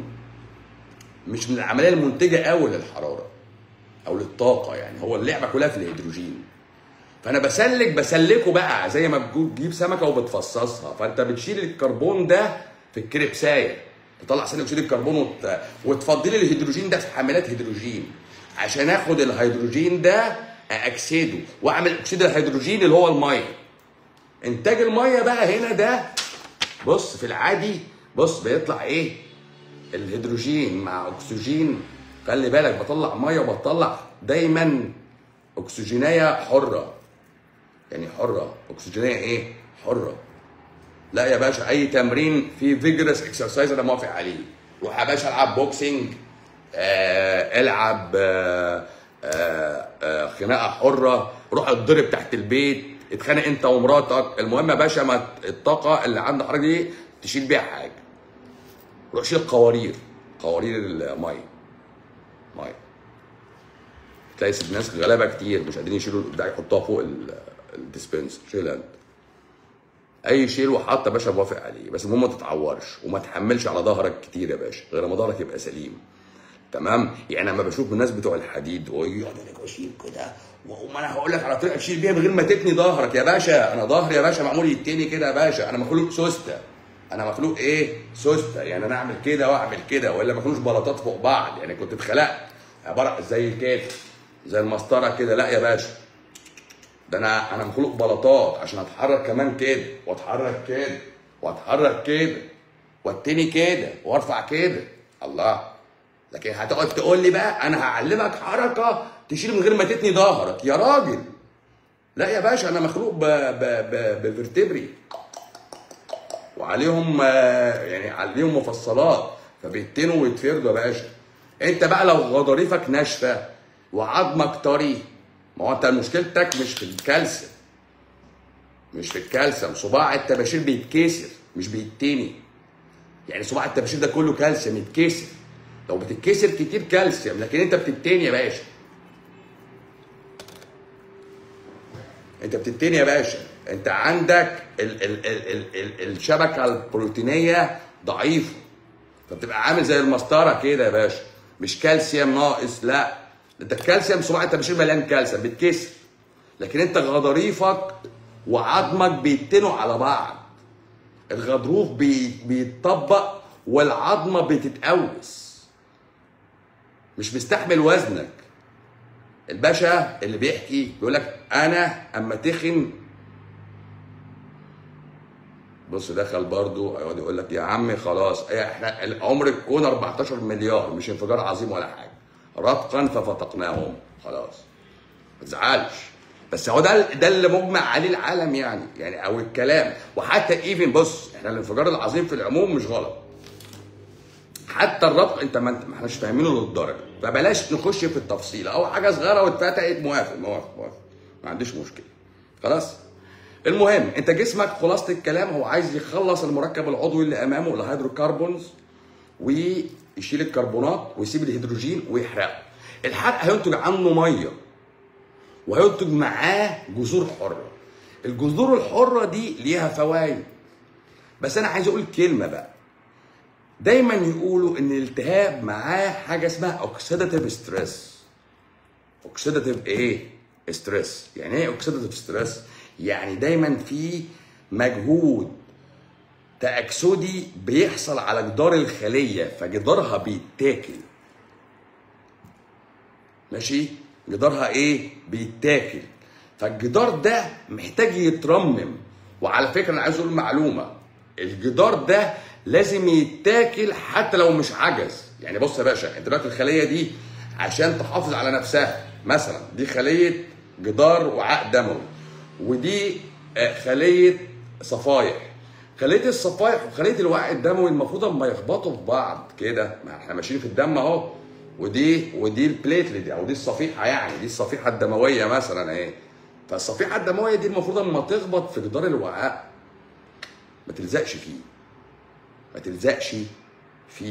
مش من العمليه المنتجه قوي للحراره او للطاقه يعني هو اللعبه كلها في الهيدروجين فانا بسلك بسلكه بقى زي ما بتجو- تجيب سمكه وبتفصصها فانت بتشيل الكربون ده في الكريبسايه تطلع ثاني اكسيد الكربون وت... وتفضلي الهيدروجين ده في حاملات هيدروجين عشان اخد الهيدروجين ده اكسده واعمل اكسيد الهيدروجين اللي هو الميه انتاج الميه بقى هنا ده بص في العادي بص بيطلع ايه الهيدروجين مع اكسجين خلي بالك بطلع ميه وبطلع دايما اكسجينيه حره يعني حره اكسجينيه ايه حره لا يا باشا اي تمرين فيه فيجرس اكسرسايز انا موافق عليه روح يا باشا العب بوكسنج آه العب آه آه آه خناقه حره روح اتضرب تحت البيت اتخانق انت ومراتك المهم يا باشا ما الطاقه اللي عند حضرتك دي تشيل بيها حاجه روح شيل قوارير قوارير الميه ميه تلاقي ناس غلابه كتير مش قادرين يشيلوا البتاع يحطوها فوق ال- الديسبنسر شيلها انت اي شيل وحط يا باشا موافق عليه بس المهم ما تتعورش وما تحملش على ظهرك كتير يا باشا غير ما ظهرك يبقى سليم تمام يعني لما بشوف الناس بتوع الحديد ويقعد لك اشيل كده وما انا هقول لك على طريقه تشيل بيها من غير ما تتني ظهرك يا باشا انا ظهري يا باشا معمول يتني كده يا باشا انا مخلوق سوسته انا مخلوق ايه سوسته يعني انا اعمل كده واعمل كده والا ما كانوش بلاطات فوق بعض يعني كنت اتخلقت عباره زي كده زي المسطره كده لا يا باشا ده انا انا مخلوق بلاطات عشان اتحرك كمان كده واتحرك كده واتحرك كده واتني كده وارفع كده الله لكن هتقعد تقول لي بقى انا هعلمك حركه تشيل من غير ما تتني ظهرك يا راجل لا يا باشا انا مخلوق ب ب ب بفرتبري وعليهم آه، يعني عليهم مفصلات فبيتنوا ويتفردوا يا باشا انت بقى لو غضاريفك ناشفه وعظمك طري ما هو انت مشكلتك مش في الكالسيوم مش في الكالسيوم صباع الطباشير بيتكسر مش بيتني يعني صباع الطباشير ده كله كالسيوم يتكسر لو بتتكسر كتير كالسيوم لكن انت بتتني يا باشا انت بتتني يا باشا انت عندك ال ال ال ال ال الشبكه البروتينيه ضعيفه فبتبقى عامل زي المسطره كده يا باشا مش كالسيوم ناقص لا انت الكالسيوم صباع الطباشير مليان كالسيوم بيتكسر لكن انت غضاريفك وعظمك بيتنوا على بعض الغضروف بي بيتطبق والعظمه بتتقوس مش مستحمل وزنك الباشا اللي بيحكي بيقول لك انا اما تخن بص دخل برضو يقعد يقول لك يا عمي خلاص إيه احنا عمر الكون 14 مليار مش انفجار عظيم ولا حاجه رتقا ففتقناهم خلاص ما تزعلش بس هو ده ده اللي مجمع عليه العالم يعني يعني او الكلام وحتى ايفن بص احنا الانفجار العظيم في العموم مش غلط حتى الربط انت ما انت- ما احناش فاهمينه للدرجه فبلاش نخش في التفصيل او حاجه صغيره واتفتحت موافق موافق موافق ما عنديش مشكله خلاص المهم انت جسمك خلاصه الكلام هو عايز يخلص المركب العضوي اللي امامه الهيدروكربونز ويشيل الكربونات ويسيب الهيدروجين ويحرقه الحرق هينتج عنه ميه وهينتج معاه جذور حره الجذور الحره دي ليها فوائد بس انا عايز اقول كلمه بقى دايما يقولوا ان الالتهاب معاه حاجه اسمها اوكسيداتيف ستريس اوكسيداتيف ايه ستريس يعني ايه اوكسيداتيف ستريس يعني دايما في مجهود تأكسدي بيحصل على جدار الخليه فجدارها بيتاكل ماشي جدارها ايه بيتاكل فالجدار ده محتاج يترمم وعلى فكره انا عايز اقول معلومه الجدار ده لازم يتاكل حتى لو مش عجز يعني بص يا باشا انت دلوقتي الخليه دي عشان تحافظ على نفسها مثلا دي خليه جدار وعاء دموي ودي آه، خليه صفايح خليه الصفائح وخليه الوعي الدموي المفروض اما يخبطوا في بعض كده ما احنا ماشيين في الدم اهو ودي ودي البليتلت او دي الصفيحه يعني دي الصفيحه الدمويه مثلا اهي فالصفيحه الدمويه دي المفروض اما تخبط في جدار الوعاء ما تلزقش فيه ما تلزقش فيه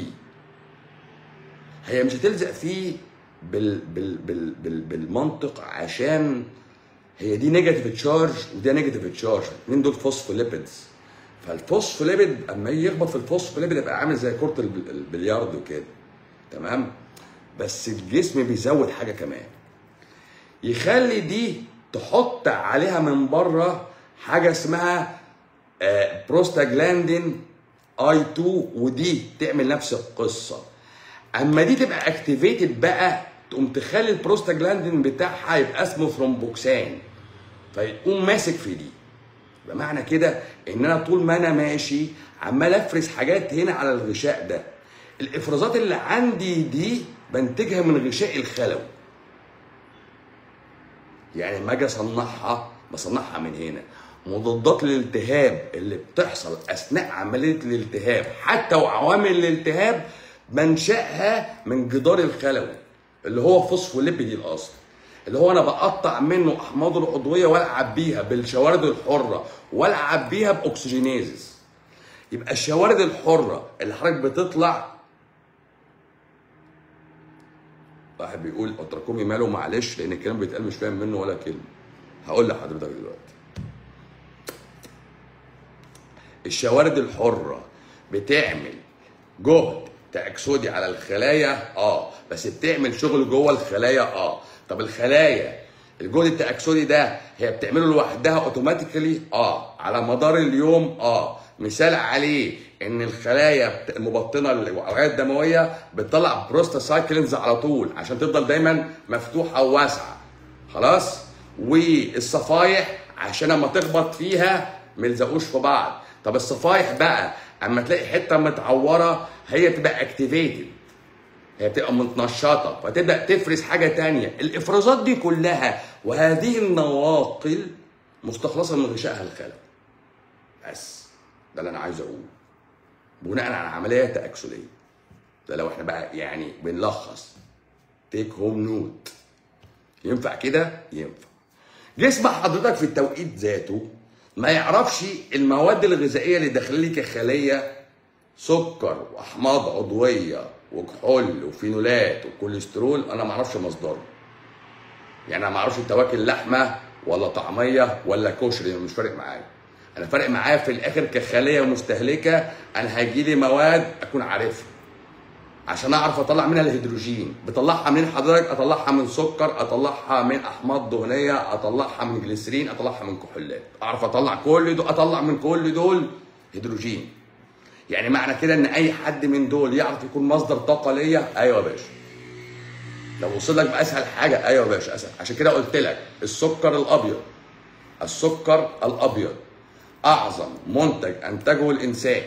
هي مش هتلزق فيه بال بال بال بال بالمنطق عشان هي دي نيجاتيف تشارج وده نيجاتيف تشارج الاثنين دول فوسفوليبيدز فالفوسفوليبيد اما يجي يخبط في الفوسفوليبيد يبقى عامل زي كره الب- البلياردو كده تمام بس الجسم بيزود حاجه كمان يخلي دي تحط عليها من بره حاجه اسمها آه، بروستاجلاندين اي 2 ودي تعمل نفس القصه اما دي تبقى اكتيفيتد بقى تقوم تخلي البروستاجلاندين بتاعها يبقى اسمه ثرومبوكسان فيقوم ماسك في دي بمعنى كده ان انا طول ما انا ماشي عمال افرز حاجات هنا على الغشاء ده الافرازات اللي عندي دي بنتجها من الغشاء الخلوي يعني لما اجي اصنعها بصنعها من هنا مضادات الالتهاب اللي بتحصل اثناء عمليه الالتهاب حتى وعوامل الالتهاب منشاها من جدار الخلوي اللي هو فوسفوليبيد الاصل اللي هو انا بقطع منه احماضه العضويه والعب بيها بالشوارد الحره والعب بيها باكسجينيزس يبقى الشوارد الحره اللي حضرتك بتطلع واحد بيقول اتركومي ماله معلش لان الكلام بيتقال مش فاهم منه ولا كلمه هقول لحضرتك دلوقتي الشوارد الحره بتعمل جهد تأكسدي على الخلايا اه بس بتعمل شغل جوه الخلايا اه طب الخلايا الجهد التأكسدي ده هي بتعمله لوحدها اوتوماتيكالي اه على مدار اليوم اه مثال عليه ان الخلايا بت- المبطنه الاوعيه الدمويه بتطلع بروستاسايكلينز على طول عشان تفضل دايما مفتوحه وواسعه خلاص والصفايح عشان اما تخبط فيها ما يلزقوش في بعض طب الصفايح بقى اما تلاقي حته متعوره هي تبقى اكتيفيتد هي بتبقى متنشطه فتبدا تفرز حاجه تانية الافرازات دي كلها وهذه النواقل مستخلصه من غشائها الخلوي بس ده اللي انا عايز اقوله بناء على عمليه تاكسديه ده لو احنا بقى يعني بنلخص تيك هوم نوت ينفع كده ينفع جسم حضرتك في التوقيت ذاته ما يعرفش المواد الغذائيه اللي داخله لي كخليه سكر واحماض عضويه وكحول وفينولات وكوليسترول انا ما اعرفش مصدره يعني انا ما اعرفش انت واكل لحمه ولا طعميه ولا كشري مش فارق معايا انا فارق معايا في الاخر كخليه مستهلكه انا هيجي لي مواد اكون عارفها عشان اعرف اطلع منها الهيدروجين بطلعها منين حضرتك اطلعها من سكر اطلعها من احماض دهنيه اطلعها من جليسرين اطلعها من كحولات اعرف اطلع كل دول اطلع من كل دول هيدروجين يعني معنى كده ان اي حد من دول يعرف يكون مصدر طاقه ليا ايوه يا باشا لو وصل لك باسهل حاجه ايوه يا باشا اسهل عشان كده قلت لك السكر الابيض السكر الابيض اعظم منتج انتجه الانسان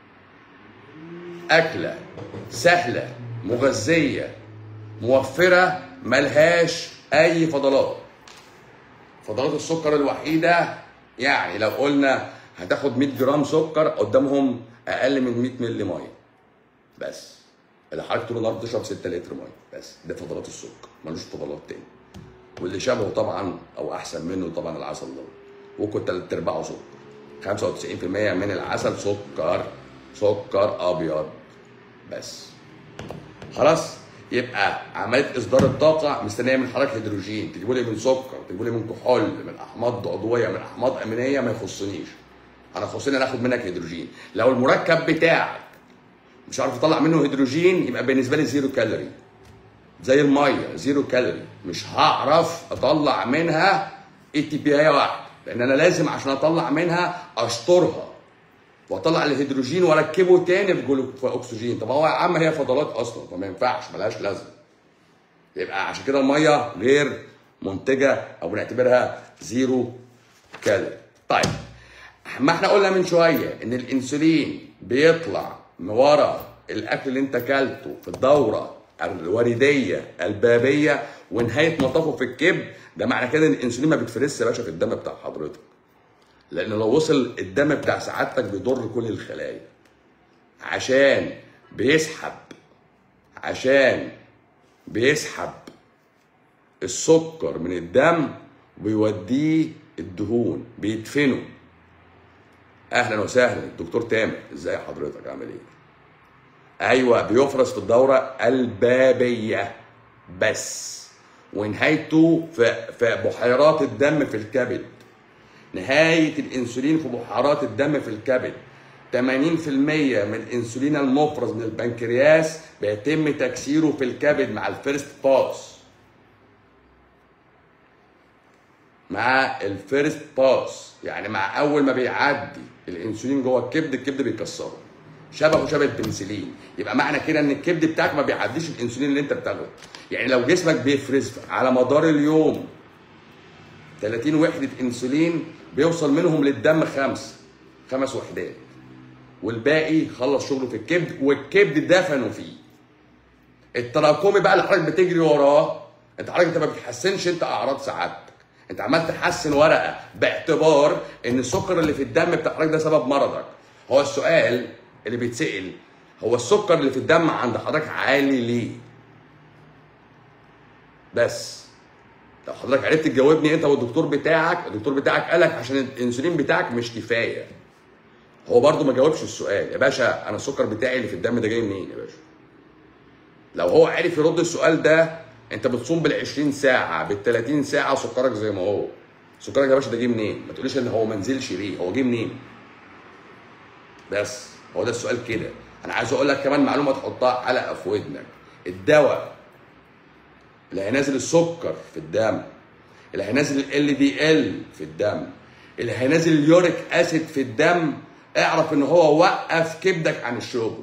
اكله سهله مغذيه موفره ملهاش اي فضلات فضلات السكر الوحيده يعني لو قلنا هتاخد 100 جرام سكر قدامهم اقل من 100 مللي ميه بس اللي حضرتك طول النهار بتشرب 6 لتر ميه بس ده فضلات السكر ملوش فضلات تاني واللي شبهه طبعا او احسن منه طبعا العسل ده وكنت تلات ارباعه سكر 95% من العسل سكر سكر ابيض بس خلاص يبقى عمليه اصدار الطاقه مستنيه من حضرتك هيدروجين تجيبوا لي من سكر تجيبوا لي من كحول من احماض عضويه من احماض امينيه ما يخصنيش انا يخصني انا اخد منك هيدروجين لو المركب بتاعك مش عارف اطلع منه هيدروجين يبقى بالنسبه لي زيرو كالوري زي الميه زيرو كالوري مش هعرف اطلع منها اي تي بي اي واحد لان انا لازم عشان اطلع منها اشطرها واطلع الهيدروجين واركبه تاني في جلو في اكسجين طب هو يا عم هي فضلات اصلا فما ينفعش ملهاش لازمه يبقى عشان كده الميه غير منتجه او بنعتبرها زيرو كالوري طيب ما احنا قلنا من شويه ان الانسولين بيطلع من ورا الاكل اللي انت اكلته في الدوره الورديه البابيه ونهايه مطافه في الكبد ده معنى كده ان الانسولين ما بيتفرزش يا باشا في الدم بتاع حضرتك لان لو وصل الدم بتاع سعادتك بيضر كل الخلايا عشان بيسحب عشان بيسحب السكر من الدم ويوديه الدهون بيدفنه اهلا وسهلا الدكتور تامر ازاي حضرتك عامل ايه ايوه بيفرز في الدوره البابيه بس ونهايته في في بحيرات الدم في الكبد نهايه الانسولين في بحيرات الدم في الكبد 80% من الانسولين المفرز من البنكرياس بيتم تكسيره في الكبد مع الفيرست باس مع الفيرست باس يعني مع اول ما بيعدي الانسولين جوه الكبد الكبد بيكسره شبهه شبه البنسلين يبقى معنى كده ان الكبد بتاعك ما بيعديش الانسولين اللي انت بتاخده يعني لو جسمك بيفرز على مدار اليوم 30 وحده انسولين بيوصل منهم للدم خمس خمس وحدات والباقي خلص شغله في الكبد والكبد دفنه فيه التراكمي بقى اللي حضرتك بتجري وراه انت حضرتك انت ما بتحسنش انت اعراض سعادتك انت عمال تحسن ورقه باعتبار ان السكر اللي في الدم بتاع حضرتك ده سبب مرضك هو السؤال اللي بيتسال هو السكر اللي في الدم عند حضرتك عالي ليه بس لو حضرتك عرفت تجاوبني انت والدكتور بتاعك الدكتور بتاعك قالك عشان الانسولين بتاعك مش كفايه هو برضه ما جاوبش السؤال يا باشا انا السكر بتاعي اللي في الدم ده جاي منين يا باشا لو هو عرف يرد السؤال ده انت بتصوم بال 20 ساعه بال 30 ساعه سكرك زي ما هو سكرك يا باشا ده جه منين ما تقوليش ان هو ما نزلش ليه هو جه منين بس هو ده السؤال كده انا عايز اقول لك كمان معلومه تحطها حلقه في ودنك الدواء اللي هينزل السكر في الدم اللي هينزل ال دي ال في الدم اللي هينزل اليوريك اسيد في الدم اعرف ان هو وقف كبدك عن الشغل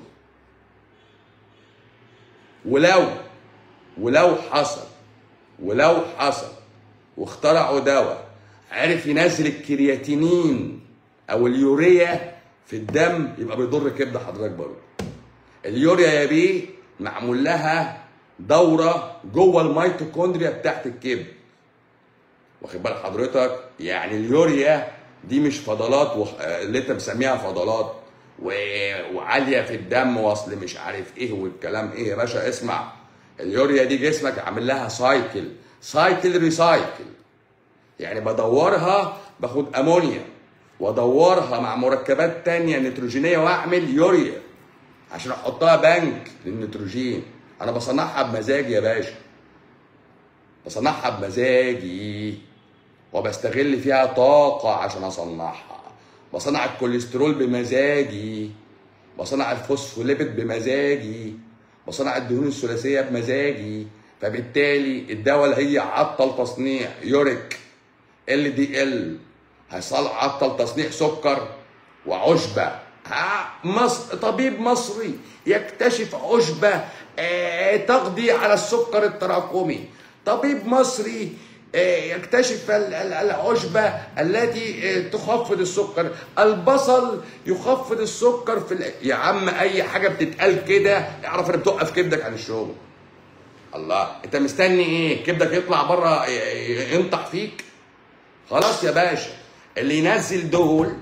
ولو ولو حصل ولو حصل واخترعوا دواء عرف ينزل الكرياتينين او اليوريا في الدم يبقى بيضر كبد حضرتك برضه اليوريا يا بيه معمول لها دوره جوه الميتوكوندريا بتاعت الكبد واخد بال حضرتك يعني اليوريا دي مش فضلات وخ... اللي انت مسميها فضلات و... وعاليه في الدم واصل مش عارف ايه والكلام ايه يا باشا اسمع اليوريا دي جسمك عامل لها سايكل سايكل ريسايكل يعني بدورها باخد امونيا وادورها مع مركبات تانية نيتروجينيه واعمل يوريا عشان احطها بنك للنيتروجين انا بصنعها بمزاجي يا باشا بصنعها بمزاجي وبستغل فيها طاقة عشان أصنعها بصنع الكوليسترول بمزاجي بصنع الفوسفوليبيد بمزاجي بصنع الدهون الثلاثية بمزاجي فبالتالي الدواء اللي هي عطل تصنيع يوريك ال دي ال هيعطل تصنيع سكر وعشبة ها مصر طبيب مصري يكتشف عشبة آه، تقضي على السكر التراكمي طبيب مصري آه، يكتشف ال- ال- العشبة التي آه، تخفض السكر البصل يخفض السكر في ال... يا عم اي حاجة بتتقال كده اعرف ان بتوقف كبدك عن الشغل الله انت مستني ايه كبدك يطلع بره ي- ي- ينطح فيك خلاص يا باشا اللي ينزل دول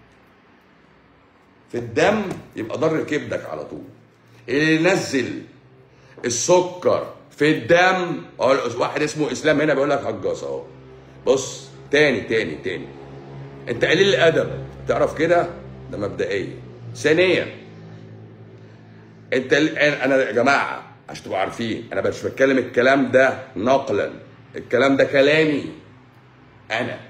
في الدم يبقى ضر كبدك على طول اللي ينزل السكر في الدم اهو واحد اسمه اسلام هنا بيقول لك هجاص اهو بص تاني تاني تاني انت قليل الادب تعرف كده ده مبدئيا ثانيا انت ال- انا يا جماعه عشان تبقوا عارفين انا مش بتكلم الكلام ده نقلا الكلام ده كلامي انا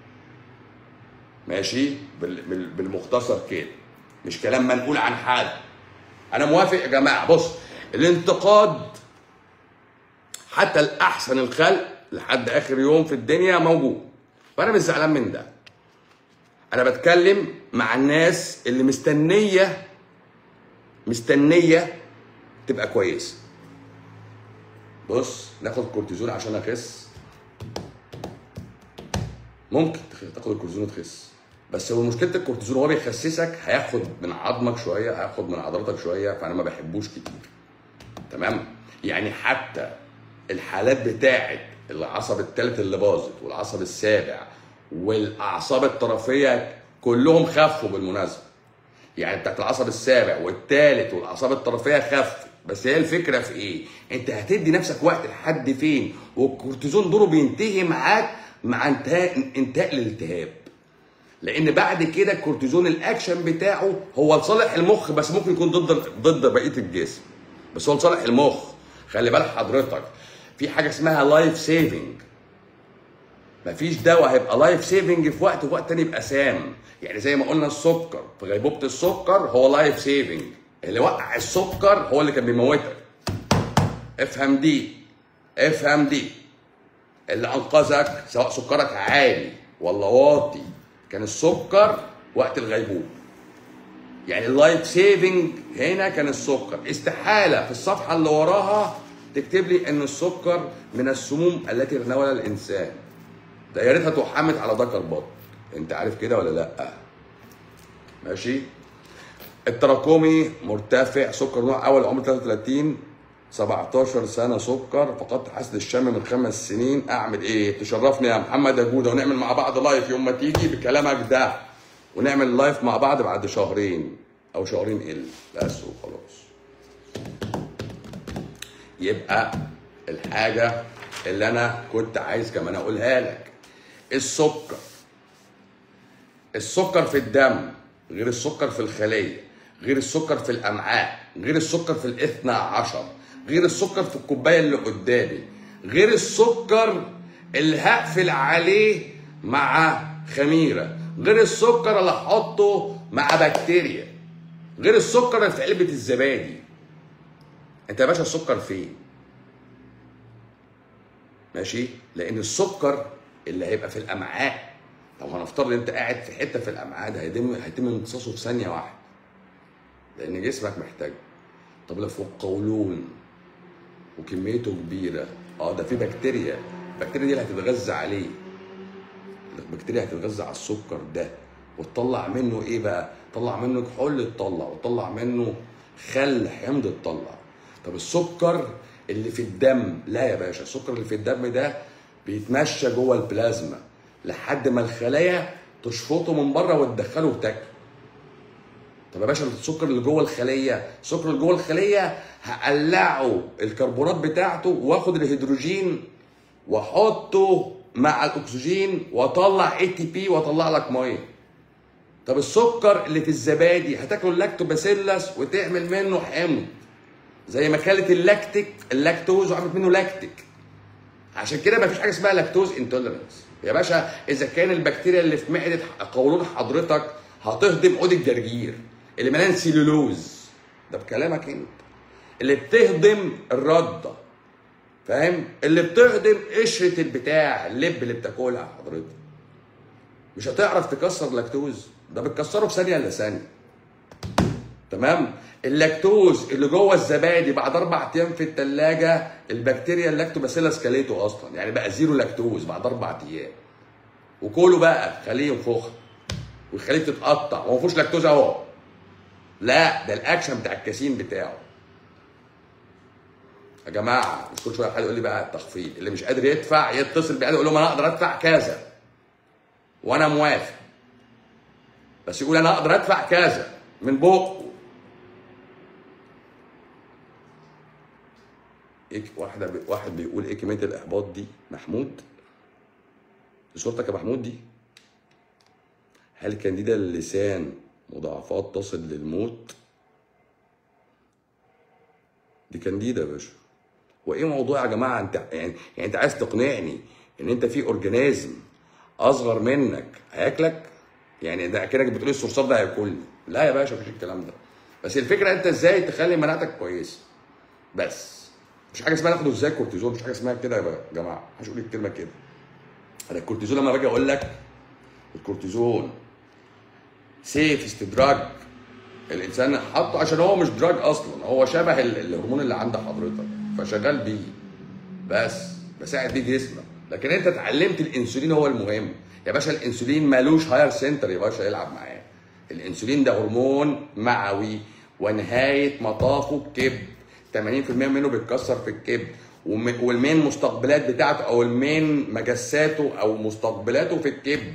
ماشي بال- بال- بالمختصر كده مش كلام منقول عن حد انا موافق يا جماعه بص الانتقاد حتى الاحسن الخلق لحد اخر يوم في الدنيا موجود فانا مش زعلان من ده انا بتكلم مع الناس اللي مستنيه مستنيه تبقى كويسه بص ناخد كورتيزون عشان اخس ممكن تخ- تاخد الكورتيزون وتخس بس هو مشكله الكورتيزون هو بيخسسك هياخد من عظمك شويه هياخد من عضلاتك شويه فانا ما بحبوش كتير تمام يعني حتى الحالات بتاعه العصب الثالث اللي باظت والعصب السابع والاعصاب الطرفيه كلهم خفوا بالمناسبه يعني بتاعت العصب السابع والثالث والاعصاب الطرفيه خف بس هي الفكره في ايه؟ انت هتدي نفسك وقت لحد فين؟ والكورتيزون دوره بينتهي معاك مع انتهاء انتهاء الالتهاب. لان بعد كده الكورتيزون الاكشن بتاعه هو لصالح المخ بس ممكن يكون ضد ضد بقيه الجسم. بس هو لصالح المخ. خلي بالك حضرتك في حاجه اسمها لايف سيفنج. مفيش دواء هيبقى لايف سيفنج في وقت وفي وقت تاني يبقى سام يعني زي ما قلنا السكر في غيبوبه السكر هو لايف سيفنج اللي وقع السكر هو اللي كان بيموتك افهم دي افهم دي اللي انقذك سواء سكرك عالي ولا واطي كان السكر وقت الغيبوبه يعني اللايف سيفنج هنا كان السكر استحاله في الصفحه اللي وراها تكتب لي ان السكر من السموم التي تناولها الانسان ده يا ريتها توحمت على ذكر بطن انت عارف كده ولا لا ماشي التراكمي مرتفع سكر نوع اول عمر 33 17 سنه سكر فقدت حاسه الشم من خمس سنين اعمل ايه تشرفني يا محمد يا جوده ونعمل مع بعض لايف يوم ما تيجي بكلامك ده ونعمل لايف مع بعض بعد شهرين او شهرين ال بس وخلاص يبقى الحاجه اللي انا كنت عايز كمان اقولها لك السكر السكر في الدم غير السكر في الخلية غير السكر في الأمعاء غير السكر في الاثنى عشر غير السكر في الكوباية اللي قدامي غير السكر اللي هقفل عليه مع خميرة غير السكر اللي هحطه مع بكتيريا غير السكر اللي في علبة الزبادي انت يا باشا السكر فين ماشي لان السكر اللي هيبقى في الامعاء لو هنفترض ان انت قاعد في حته في الامعاء ده هيتم هيتم امتصاصه في ثانيه واحده لان جسمك محتاجه طب لو في القولون وكميته كبيره اه ده في بكتيريا البكتيريا دي اللي هتتغذى عليه البكتيريا هتتغذى على السكر ده وتطلع منه ايه بقى؟ تطلع منه كحول تطلع وتطلع منه خل حمض تطلع طب السكر اللي في الدم لا يا باشا السكر اللي في الدم ده بيتمشى جوه البلازما لحد ما الخلايا تشفطه من بره وتدخله وتاكله طب يا باشا السكر اللي جوه الخليه السكر اللي جوه الخليه هقلعه الكربونات بتاعته واخد الهيدروجين واحطه مع الاكسجين واطلع اي تي بي واطلع لك ميه طب السكر اللي في الزبادي هتاكل لاكتوباسيلس وتعمل منه حمض زي ما كانت اللاكتيك اللاكتوز وعملت منه لاكتيك عشان كده مفيش حاجه اسمها لاكتوز انتوليرنس يا باشا اذا كان البكتيريا اللي في معده قولون حضرتك هتهضم عود الجرجير اللي مليان سيلولوز ده بكلامك انت اللي بتهضم الرده فاهم اللي بتهضم قشره البتاع اللب اللي بتاكلها حضرتك مش هتعرف تكسر لاكتوز ده بتكسره في ثانيه الا ثانيه تمام اللاكتوز اللي جوه الزبادي بعد اربع ايام في الثلاجه البكتيريا اللاكتوباسيلس كليته اصلا يعني بقى زيرو لاكتوز بعد اربع ايام وكله بقى خليه ينفخ ويخليك تتقطع وما فيهوش لاكتوز اهو لا ده الاكشن بتاع الكاسين بتاعه يا جماعه مش كل شويه حد يقول لي بقى التخفيض اللي مش قادر يدفع يتصل بيا يقول لهم انا اقدر ادفع كذا وانا موافق بس يقول انا اقدر ادفع كذا من بقه إيه واحده بي واحد بيقول ايه كميه الاحباط دي محمود دي صورتك يا محمود دي هل كانديدا اللسان مضاعفات تصل للموت دي كانديدا يا باشا وايه موضوع يا جماعه انت يعني يعني انت عايز تقنعني ان انت في اورجانيزم اصغر منك هياكلك يعني ده كده بتقول الصرصار ده هياكلني لا يا باشا مفيش الكلام ده بس الفكره انت ازاي تخلي مناعتك كويسه بس مش حاجه اسمها ناخده ازاي كورتيزون مش حاجه اسمها كده يا جماعه مش هقول الكلمه كده انا الكورتيزون لما باجي اقول لك الكورتيزون سيف استدراج الانسان حاطه عشان هو مش دراج اصلا هو شبه ال- الهرمون اللي عند حضرتك فشغال بيه بس بساعد بيه جسمك لكن انت اتعلمت الانسولين هو المهم يا باشا الانسولين مالوش هاير سنتر يا باشا يلعب معاه الانسولين ده هرمون معوي ونهايه مطافه الكبد 80% منه بيتكسر في الكبد وم- والمين مستقبلات بتاعته او المين مجساته او مستقبلاته في الكبد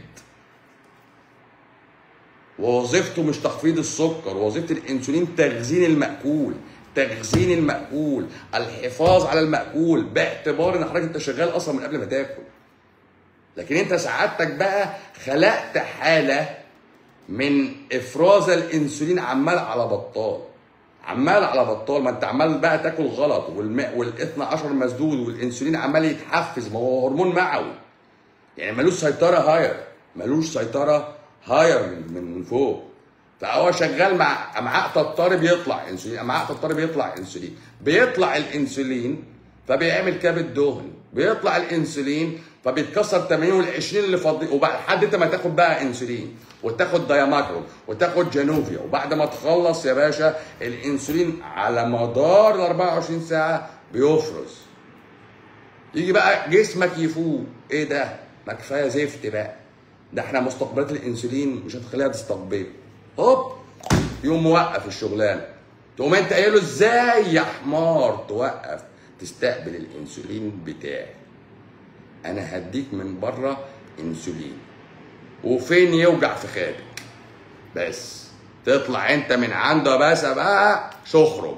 ووظيفته مش تخفيض السكر وظيفه الانسولين تخزين المأكول تخزين المأكول الحفاظ على المأكول باعتبار ان حضرتك انت شغال اصلا من قبل ما تاكل لكن انت سعادتك بقى خلقت حاله من افراز الانسولين عمال على بطال عمال على بطال ما انت عمال بقى تاكل غلط والماء والاثنى عشر مسدود والانسولين عمال يتحفز ما هو هرمون معوي يعني ملوش سيطره هاير ملوش سيطره هاير من من, من فوق فهو شغال مع امعاء تضطرب يطلع انسولين امعاء تضطرب يطلع انسولين بيطلع الانسولين فبيعمل كبد دهن بيطلع الانسولين فبيتكسر 80 وال 20 اللي فاضي وبعد لحد انت ما تاخد بقى انسولين وتاخد دايماكرون وتاخد جانوفيا وبعد ما تخلص يا باشا الانسولين على مدار ال 24 ساعه بيفرز يجي بقى جسمك يفوق ايه ده ما كفايه زفت بقى ده احنا مستقبلات الانسولين مش هتخليها تستقبل هوب يقوم موقف الشغلانه تقوم انت قايل له ازاي يا حمار توقف تستقبل الانسولين بتاعي انا هديك من بره انسولين وفين يوجع في خادك بس تطلع انت من عنده بس بقى شخرم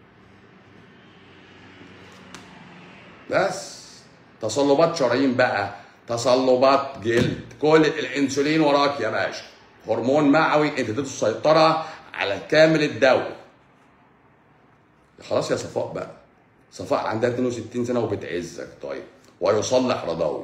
بس تصلبات شرايين بقى تصلبات جلد كل الانسولين وراك يا باشا هرمون معوي انت اديته السيطره على كامل الدوله خلاص يا صفاء بقى صفاء عندها 62 سنه وبتعزك طيب ويصلح رضاوي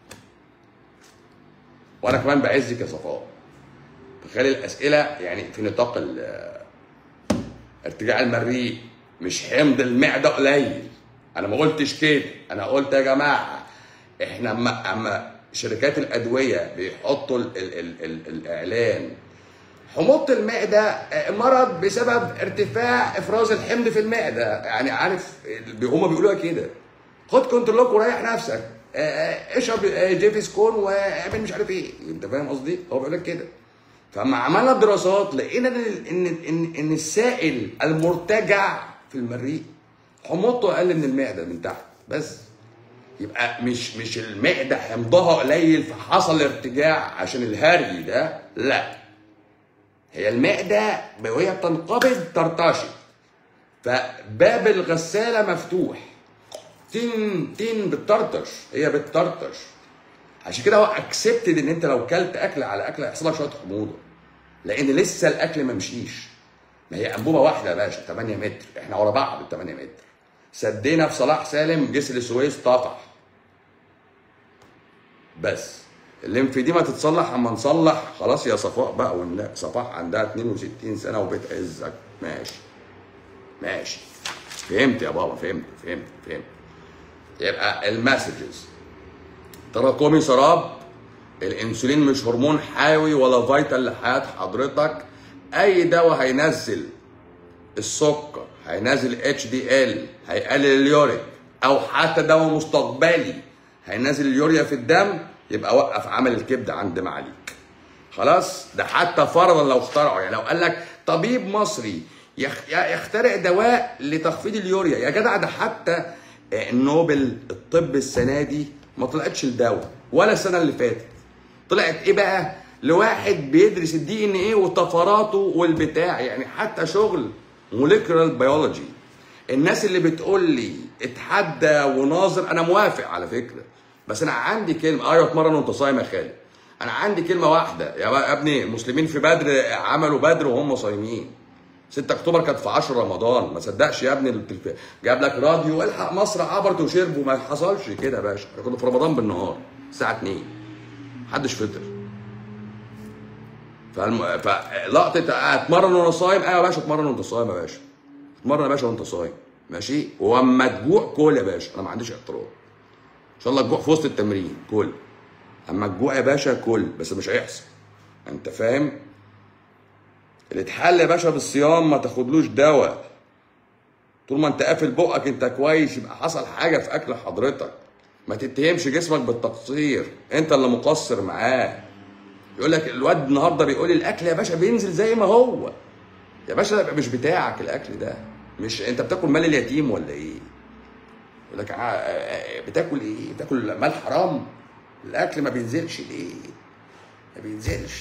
وانا كمان بعزك يا صفاء تخيل الاسئله يعني في نطاق ال- ارتجاع المريء مش حمض المعده قليل انا ما قلتش كده انا قلت يا جماعه احنا اما اما شركات الادويه بيحطوا ال ال ال ال الاعلان حموضه المعده آه، مرض بسبب ارتفاع افراز الحمض في المعده يعني عارف ال- هما بيقولوها كده خد كنترولك وريح نفسك آه، آه، اشرب آه، جيفيسكون واعمل مش عارف ايه انت فاهم قصدي هو بيقول لك كده فلما عملنا دراسات لقينا ان ان ان, إن السائل المرتجع في المريء حموضته اقل من المعده من تحت بس يبقى مش مش المعده حمضها قليل فحصل ارتجاع عشان الهري ده لا هي المعده وهي بتنقبض ترتشي فباب الغساله مفتوح تين تين بتطرطش هي بتطرطش عشان كده هو اكسبتد ان انت لو كلت اكل على اكل هيحصل لك شويه حموضه لان لسه الاكل ما مشيش ما هي انبوبه واحده يا باشا 8 متر احنا ورا بعض ال 8 متر سدينا في صلاح سالم جسر السويس طفح بس الليمفيديما تتصلح اما نصلح خلاص يا صفاء بقى والله صفاء عندها 62 سنه وبيت عزك ماشي ماشي فهمت يا بابا فهمت فهمت فهمت يبقى المسجز تراكمي سراب الانسولين مش هرمون حيوي ولا فيتال لحياه حضرتك اي دواء هينزل السكر هينزل اتش دي ال هيقلل اليوريك او حتى دواء مستقبلي هينزل اليوريا في الدم يبقى وقف عمل الكبد عند معاليك خلاص ده حتى فرضا لو اخترعوا يعني لو قال لك طبيب مصري يخ- يخترع دواء لتخفيض اليوريا يا جدع ده حتى النوبل الطب السنه دي ما طلعتش الدواء ولا السنه اللي فاتت طلعت ايه بقى لواحد بيدرس الدي ان ايه وطفراته والبتاع يعني حتى شغل موليكولار بيولوجي الناس اللي بتقول لي اتحدى وناظر انا موافق على فكره بس انا عندي كلمه ايوه اتمرن وانت صايم يا خالد انا عندي كلمه واحده يا بقى- يا ابني المسلمين في بدر عملوا بدر وهم صايمين 6 اكتوبر كانت في 10 رمضان ما صدقش يا ابني التلف... جاب لك راديو الحق مصر عبرت وشربوا ما حصلش كده يا باشا احنا كنا في رمضان بالنهار الساعه 2 محدش فطر فالم... فلقطه اتمرن وانا صايم ايوه يا باشا اتمرن وانت صايم يا باشا اتمرن يا باشا وانت صايم ماشي واما تجوع كل يا باشا انا ما عنديش اعتراض ان شاء الله تجوع في وسط التمرين كل اما تجوع يا باشا كل بس مش هيحصل انت فاهم اللي اتحل يا باشا بالصيام ما تاخدلوش دواء طول ما انت قافل بقك انت كويس يبقى حصل حاجه في اكل حضرتك ما تتهمش جسمك بالتقصير انت اللي مقصر معاه يقول لك الواد النهارده بيقول لي الاكل يا باشا بينزل زي ما هو يا باشا ده مش بتاعك الاكل ده مش انت بتاكل مال اليتيم ولا ايه يقول لك ع- بتاكل ايه بتاكل مال حرام الاكل ما بينزلش ليه ما بينزلش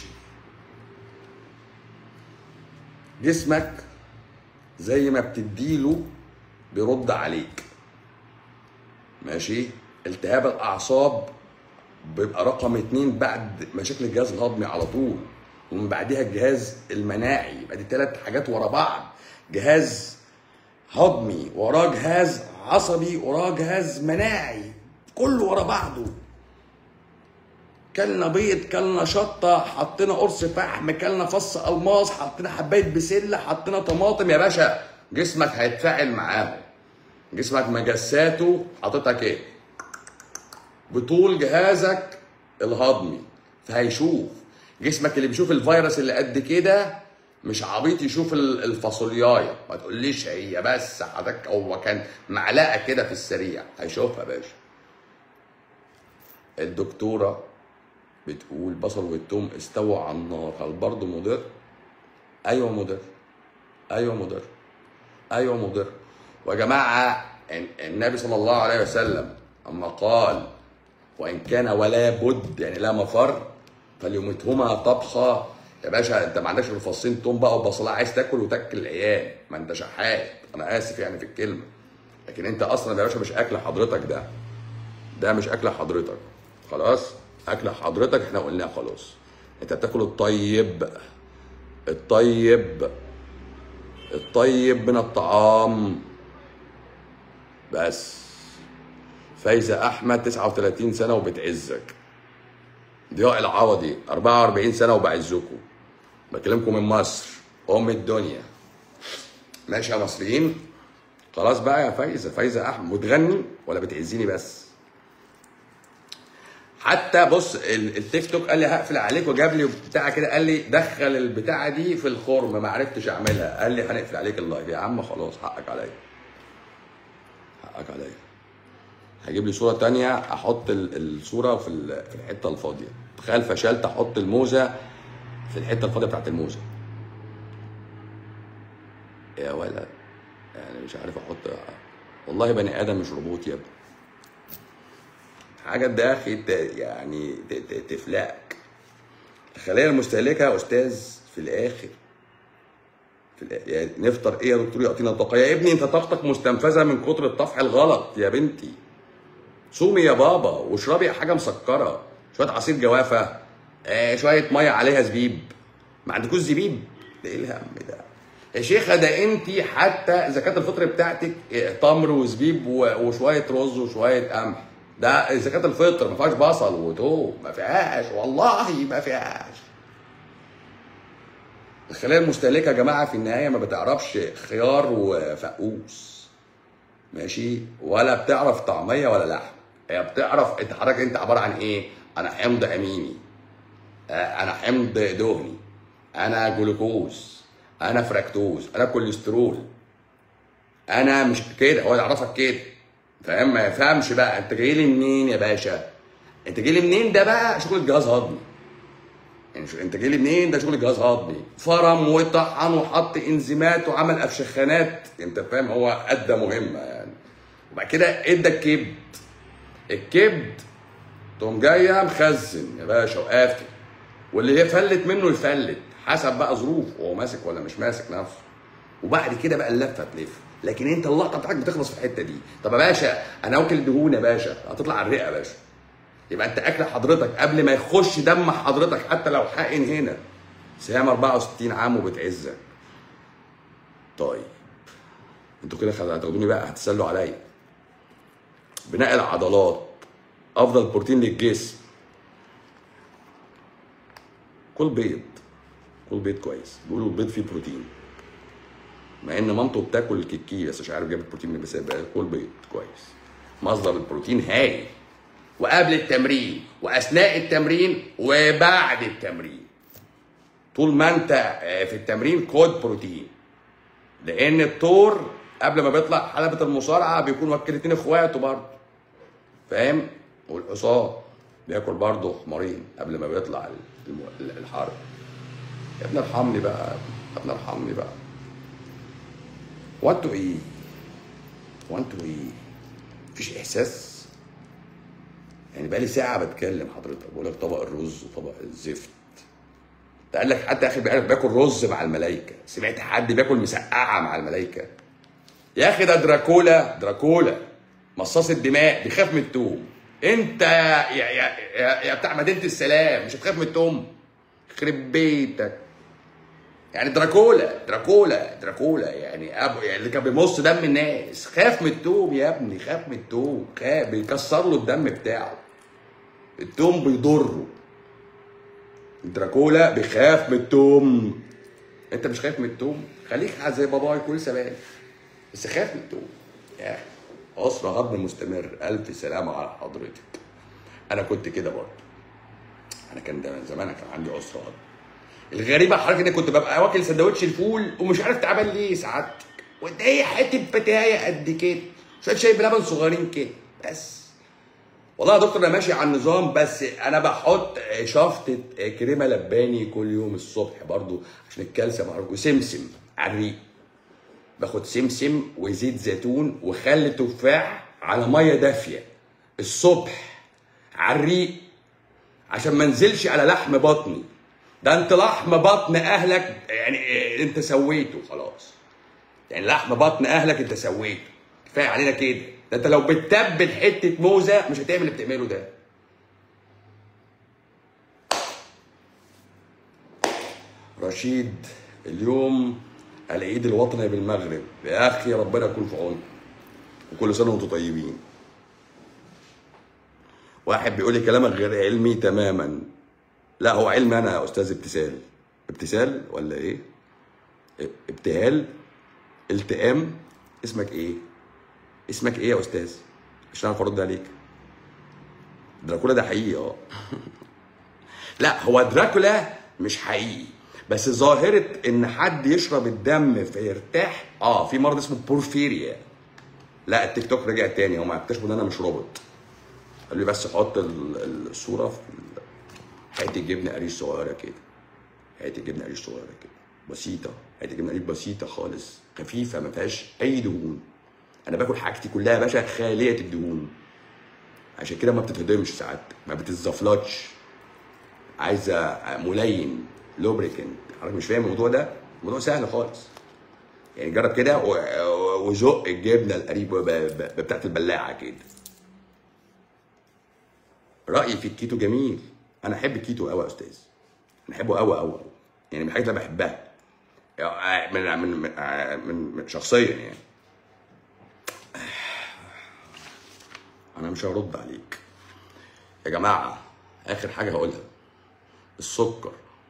جسمك زي ما بتديله بيرد عليك ماشي التهاب الاعصاب بيبقى رقم اتنين بعد مشاكل الجهاز الهضمي على طول ومن بعدها الجهاز المناعي يبقى دي ثلاث حاجات ورا بعض جهاز هضمي وراه جهاز عصبي وراه جهاز مناعي كله ورا بعضه كلنا بيض كلنا شطه حطينا قرص فحم كلنا فص الماس حطينا حبايه بسله حطينا طماطم يا باشا جسمك هيتفاعل معاهم جسمك مجساته حاططك ايه بطول جهازك الهضمي فهيشوف جسمك اللي بيشوف الفيروس اللي قد كده مش عبيط يشوف ال- الفاصوليايه ما تقوليش هي بس حضرتك هو كان معلقه كده في السريع هيشوفها يا باشا الدكتوره بتقول بصل والثوم استووا على النار هل برضه مضر؟ ايوه مضر ايوه مضر ايوه مضر ويا جماعه ال- النبي صلى الله عليه وسلم اما قال وان كان ولا بد يعني لا مفر فليمتهما طبخه يا باشا انت ما عندكش غير فصين توم بقى وبصلايه عايز تاكل وتاكل العيال ما انت شحات انا اسف يعني في الكلمه لكن انت اصلا يا باشا مش اكل حضرتك ده ده مش اكل حضرتك خلاص اكل حضرتك احنا قلناه خلاص انت بتاكل الطيب الطيب الطيب من الطعام بس فايزة أحمد 39 سنة وبتعزك ضياء العوضي 44 سنة وبعزكم بكلمكم من مصر أم الدنيا ماشي يا مصريين خلاص بقى يا فايزة فايزة أحمد وتغني ولا بتعزيني بس حتى بص ال- التيك توك قال لي هقفل عليك وجاب لي بتاع كده قال لي دخل البتاعه دي في الخرم ما عرفتش اعملها قال لي هنقفل عليك اللايف يا عم خلاص حقك عليا حقك عليا هجيب لي صوره تانية احط ال- الصوره في ال- في الحته الفاضيه تخيل فشلت احط الموزه في الحته الفاضيه بتاعت الموزه يا ولد يعني مش عارف احط والله بني ادم مش روبوت يا ابني حاجه ده يا اخي ت- يعني ت- ت- تفلقك الخلايا المستهلكه يا استاذ في الاخر في الآخر. يعني نفطر ايه يا دكتور يعطينا طاقه يا ابني انت طاقتك مستنفذه من كتر الطفح الغلط يا بنتي صومي يا بابا واشربي حاجه مسكره شويه عصير جوافه آه شويه ميه عليها زبيب ما عندكوش زبيب ده ايه الهم ده يا شيخه ده انت حتى زكاه الفطر بتاعتك تمر وزبيب و- وشويه رز وشويه قمح ده زكاه الفطر ما فيهاش بصل وتوم ما فيهاش والله ما فيهاش الخلايا المستهلكه يا جماعه في النهايه ما بتعرفش خيار وفقوس ماشي ولا بتعرف طعميه ولا لحم هي بتعرف انت حضرتك انت عباره عن ايه انا حمض اميني آه، انا حمض دهني انا جلوكوز انا فركتوز انا كوليسترول انا مش كده هو يعرفك كده فاهم ما يفهمش بقى انت جاي لي منين يا باشا انت جاي لي منين ده بقى شغل الجهاز هضمي يعني شو انت جاي لي منين ده شغل الجهاز هضمي فرم وطحن وحط انزيمات وعمل افشخانات انت فاهم هو ادى مهمه يعني وبعد كده ادى الكبد الكبد تقوم جايه مخزن يا باشا وقافل واللي هي فلت منه يفلت حسب بقى ظروف هو ماسك ولا مش ماسك نفسه وبعد كده بقى اللفه تلف لكن انت اللقطه بتاعتك بتخلص في الحته دي طب يا باشا انا واكل دهون يا باشا هتطلع على الرئه يا باشا يبقى انت اكل حضرتك قبل ما يخش دم حضرتك حتى لو حقن هنا سهام 64 عام وبتعزك طيب انتوا كده خل- هتاخدوني بقى هتسلوا عليا بناء العضلات افضل بروتين للجسم كل بيض كل بيض كويس بيقولوا البيض فيه بروتين مع ان مامته بتاكل الكيكي بس مش عارف جابت بروتين من بس يبقى كل بيض كويس مصدر البروتين هايل وقبل التمرين واثناء التمرين وبعد التمرين طول ما انت آه، في التمرين خد بروتين لان الطور قبل ما بيطلع حلبة المصارعة بيكون واكل اتنين اخواته برضه فاهم والحصان بياكل برضه حمارين قبل ما بيطلع الم- الحرب يا ابني ارحمني بقى يا ابني ارحمني بقى هو انتوا ايه؟ هو انتوا ايه؟ مفيش احساس؟ يعني بقالي ساعة بتكلم حضرتك بقول لك طبق الرز وطبق الزفت ده قال لك حتى يا اخي بقى باكل رز مع الملائكة سمعت حد بياكل مسقعة مع الملائكة يا اخي ده دراكولا دراكولا مصاص الدماء بيخاف من التوم انت يا يا يا, يا, يا بتاع مدينة السلام مش هتخاف من التوم يخرب بيتك يعني دراكولا دراكولا دراكولا يعني ابو يعني اللي كان بيمص دم الناس خاف من التوم يا ابني خاف من التوم خاف بيكسر له الدم بتاعه التوم بيضره دراكولا بيخاف من التوم انت مش خايف من التوم خليك زي باباي كل سبانخ بس خاف من التوم يا اخي عسر هضم مستمر الف سلامه على حضرتك انا كنت كده برضه انا كان ده من زمان كان عندي عسر هضم الغريبه حضرتك اني كنت ببقى واكل سندوتش الفول ومش عارف تعبان ليه سعادتك وانت هي حته بتايه قد كده شويه شاي بلبن صغيرين كده بس والله يا دكتور انا ماشي على النظام بس انا بحط شفطه كريمه لباني كل يوم الصبح برضو عشان الكالسيوم معروف وسمسم على الريق باخد سمسم وزيت زيتون وخل تفاح على ميه دافيه الصبح على الريق عشان ما انزلش على لحم بطني ده انت لحم بطن اهلك يعني إيه، انت سويته خلاص يعني لحم بطن اهلك انت سويته كفايه علينا كده ده انت لو بتتبل حته موزه مش هتعمل اللي بتعمله ده رشيد اليوم العيد الوطني بالمغرب يا اخي ربنا يكون في عونكم وكل سنه وانتم طيبين واحد بيقول لي كلامك غير علمي تماما لا هو علمي انا يا استاذ ابتسال ابتسال ولا ايه ابتهال التئام اسمك ايه اسمك ايه يا استاذ عشان اعرف ارد عليك دراكولا ده حقيقي اه لا هو دراكولا مش حقيقي بس ظاهرة ان حد يشرب الدم فيرتاح اه في مرض اسمه بورفيريا لا التيك توك رجع تاني هم اكتشفوا ان انا مش روبوت قال لي بس حط ال- الصورة في ال- حته جبنه قريش صغيره كده حته جبنه قريش صغيره كده بسيطه حته جبنه قريش بسيطه خالص خفيفه ما فيهاش اي دهون انا باكل حاجتي كلها يا باشا خاليه الدهون عشان كده ما بتتهضمش ساعات ما بتتزفلطش عايزه ملين لوبريكنت حضرتك مش فاهم الموضوع ده الموضوع سهل خالص يعني جرب كده و- و- وزق الجبنه القريبه ب- ب- بتاعت البلاعه كده رايي في الكيتو جميل انا احب الكيتو قوي يا استاذ انا احبه قوي قوي يعني من الحاجات اللي أنا بحبها يعني من من من, من, من شخصيا يعني انا مش هرد عليك يا جماعه اخر حاجه هقولها السكر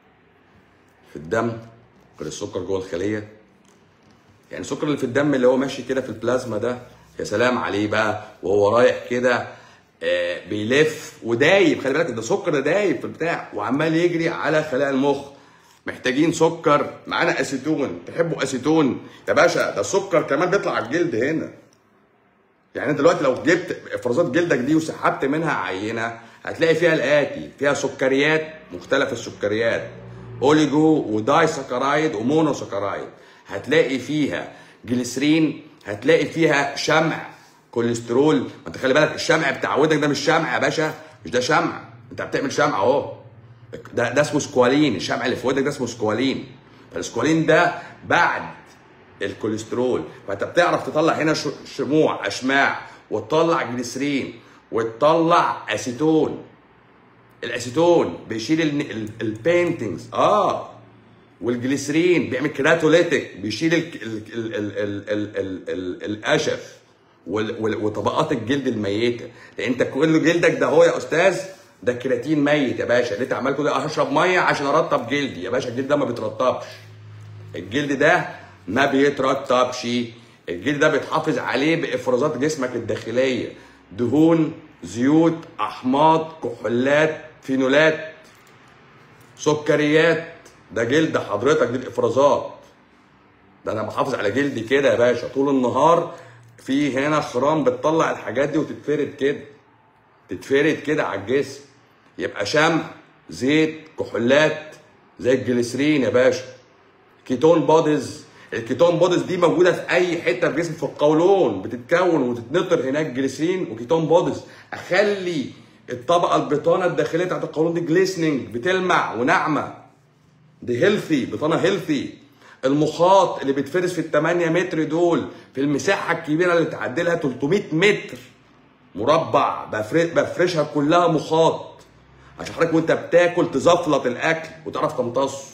في الدم غير السكر جوه الخليه يعني السكر اللي في الدم اللي هو ماشي كده في البلازما ده يا سلام عليه بقى وهو رايح كده آه، بيلف ودايب خلي بالك ده سكر ده دايب في البتاع وعمال يجري على خلايا المخ محتاجين سكر معانا اسيتون تحبوا اسيتون يا باشا ده السكر كمان بيطلع على الجلد هنا يعني انت دلوقتي لو جبت افرازات جلدك دي وسحبت منها عينه هتلاقي فيها الاتي فيها سكريات مختلف السكريات اوليجو وداي سكرايد ومونو سكرايد هتلاقي فيها جليسرين هتلاقي فيها شمع كوليسترول ما انت خلي بالك الشمع بتاع ودنك ده مش شمع يا باشا مش ده شمع انت بتعمل شمع اهو ده ده اسمه سكوالين الشمع اللي في ودنك ده اسمه سكوالين فالسكوالين ده بعد الكوليسترول فانت بتعرف تطلع هنا ش- شموع اشماع وتطلع جليسرين وتطلع اسيتون الاسيتون بيشيل البينتنجز اه والجليسرين بيعمل كراتوليتيك بيشيل ال ال ال ال ال ال ال ال القشف وال- وال- وطبقات الجلد الميته لان انت كل جلدك ده هو يا استاذ ده كرياتين ميت يا باشا اللي انت عمال كده اشرب ميه عشان ارطب جلدي يا باشا الجلد ده ما بيترطبش الجلد ده ما بيترطبش الجلد ده بيتحافظ عليه بافرازات جسمك الداخليه دهون زيوت احماض كحولات فينولات سكريات ده جلد حضرتك دي الافرازات ده انا بحافظ على جلدي كده يا باشا طول النهار في هنا خرام بتطلع الحاجات دي وتتفرد كده تتفرد كده على الجسم يبقى شمع زيت كحولات زي الجليسرين يا باشا كيتون بوديز الكيتون بوديز دي موجوده في اي حته في الجسم في القولون بتتكون وتتنطر هناك جليسرين وكيتون بوديز اخلي الطبقه البطانه الداخليه بتاعت القولون دي جليسننج بتلمع وناعمه دي هيلثي بطانه هيلثي المخاط اللي بيتفرز في ال 8 متر دول في المساحه الكبيره اللي تعدي لها 300 متر مربع بفر- بفرشها كلها مخاط عشان حضرتك وانت بتاكل تزفلط الاكل وتعرف تمتصه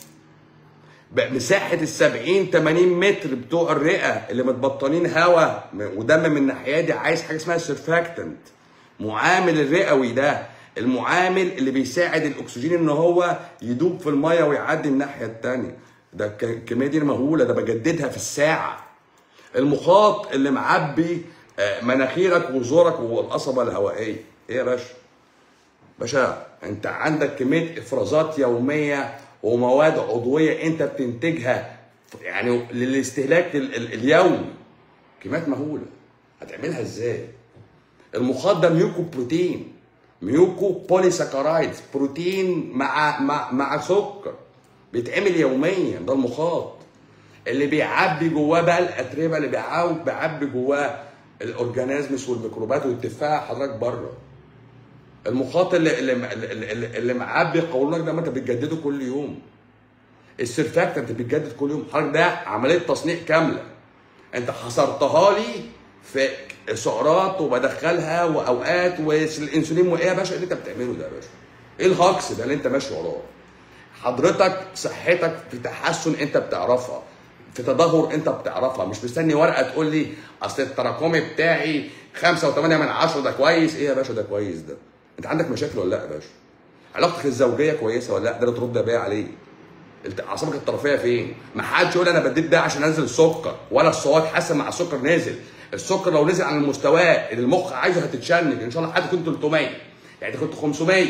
بقى مساحه ال 70 80 متر بتوع الرئه اللي متبطنين هواء ودم من الناحيه دي عايز حاجه اسمها سيرفاكتنت معامل الرئوي ده المعامل اللي بيساعد الاكسجين ان هو يدوب في الميه ويعدي الناحيه التانيه ده ك- الكميه دي مهوله ده بجددها في الساعه المخاط اللي معبي آه، مناخيرك وزورك والقصبه الهوائيه ايه يا باشا باشا انت عندك كميه افرازات يوميه ومواد عضويه انت بتنتجها يعني للاستهلاك ال- ال- اليومي كميات مهوله هتعملها ازاي المخاط ده ميوكو بروتين ميوكو بوليساكرايدز بروتين مع مع مع سكر بيتعمل يوميا ده المخاط اللي بيعبي جواه بقى الاتربه اللي بيعاو- بيعبي جواه الاورجانيزمز والميكروبات والتفاح حضرتك بره المخاط اللي اللي اللي, اللي, اللي معبي قولونك ده ما انت بتجدده كل يوم السيرفاكت انت بتجدد كل يوم حضرتك ده عمليه تصنيع كامله انت حصرتها لي في سعرات وبدخلها واوقات والانسولين وايه يا باشا اللي انت بتعمله ده يا باشا ايه الهاكس ده اللي انت ماشي وراه حضرتك صحتك في تحسن انت بتعرفها في تدهور انت بتعرفها مش مستني ورقه تقول لي اصل التراكمي بتاعي 5 و8 من 10 ده كويس ايه يا باشا ده كويس ده انت عندك مشاكل ولا لا يا باشا علاقتك الزوجيه كويسه ولا لا ده اللي ترد بيها عليه الت- اعصابك الطرفيه فين ما حدش يقول انا بديت ده عشان انزل السكر ولا السعرات حسن مع السكر نازل السكر لو نزل عن المستوى اللي المخ عايزه هتتشنج ان شاء الله حتى كنت 300 يعني كنت 500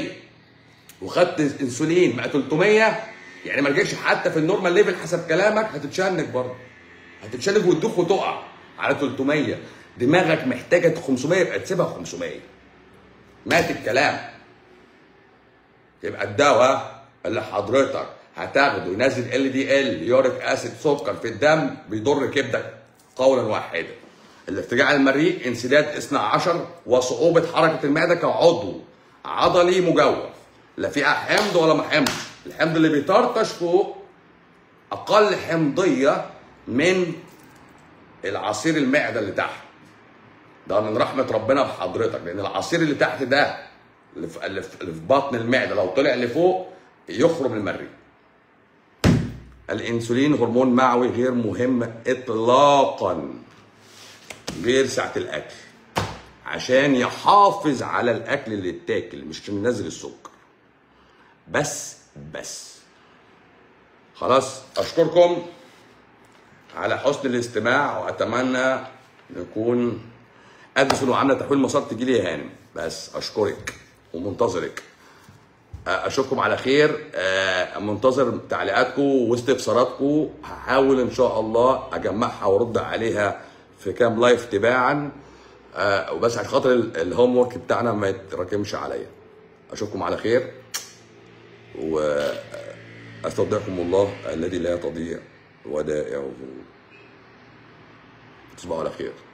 وخدت انسولين بقى 300 يعني ما رجعش حتى في النورمال ليفل حسب كلامك هتتشنج برضه هتتشنج وتدوخ وتقع على 300 دماغك محتاجه 500 يبقى تسيبها 500 مات الكلام يبقى الدواء اللي حضرتك هتاخده ينزل ال دي ال يوريك اسيد سكر في الدم بيضر كبدك قولا واحدا الارتجاع المريء انسداد اثنى عشر وصعوبة حركة المعدة كعضو عضلي مجوف لا فيها حمض ولا ما حمض الحمض اللي بيطرطش فوق أقل حمضية من العصير المعدة اللي تحت ده من رحمة ربنا بحضرتك لأن العصير اللي تحت ده اللي في, اللي في اللي في بطن المعدة لو طلع لفوق يخرم المريء الانسولين هرمون معوي غير مهم اطلاقا غير ساعه الاكل عشان يحافظ على الاكل اللي اتاكل مش عشان ينزل السكر بس بس خلاص اشكركم على حسن الاستماع واتمنى نكون ادرس لو عامله تحويل مسار تجي لي يا هانم بس اشكرك ومنتظرك اشوفكم على خير آه، منتظر تعليقاتكم واستفساراتكم هحاول ان شاء الله اجمعها وارد عليها في كام لايف تباعا آه، وبس عشان خاطر ال- الهوم ورك بتاعنا ما يتراكمش عليا اشوفكم على خير واستودعكم الله الذي لا تضيع ودائعه تصبحوا على خير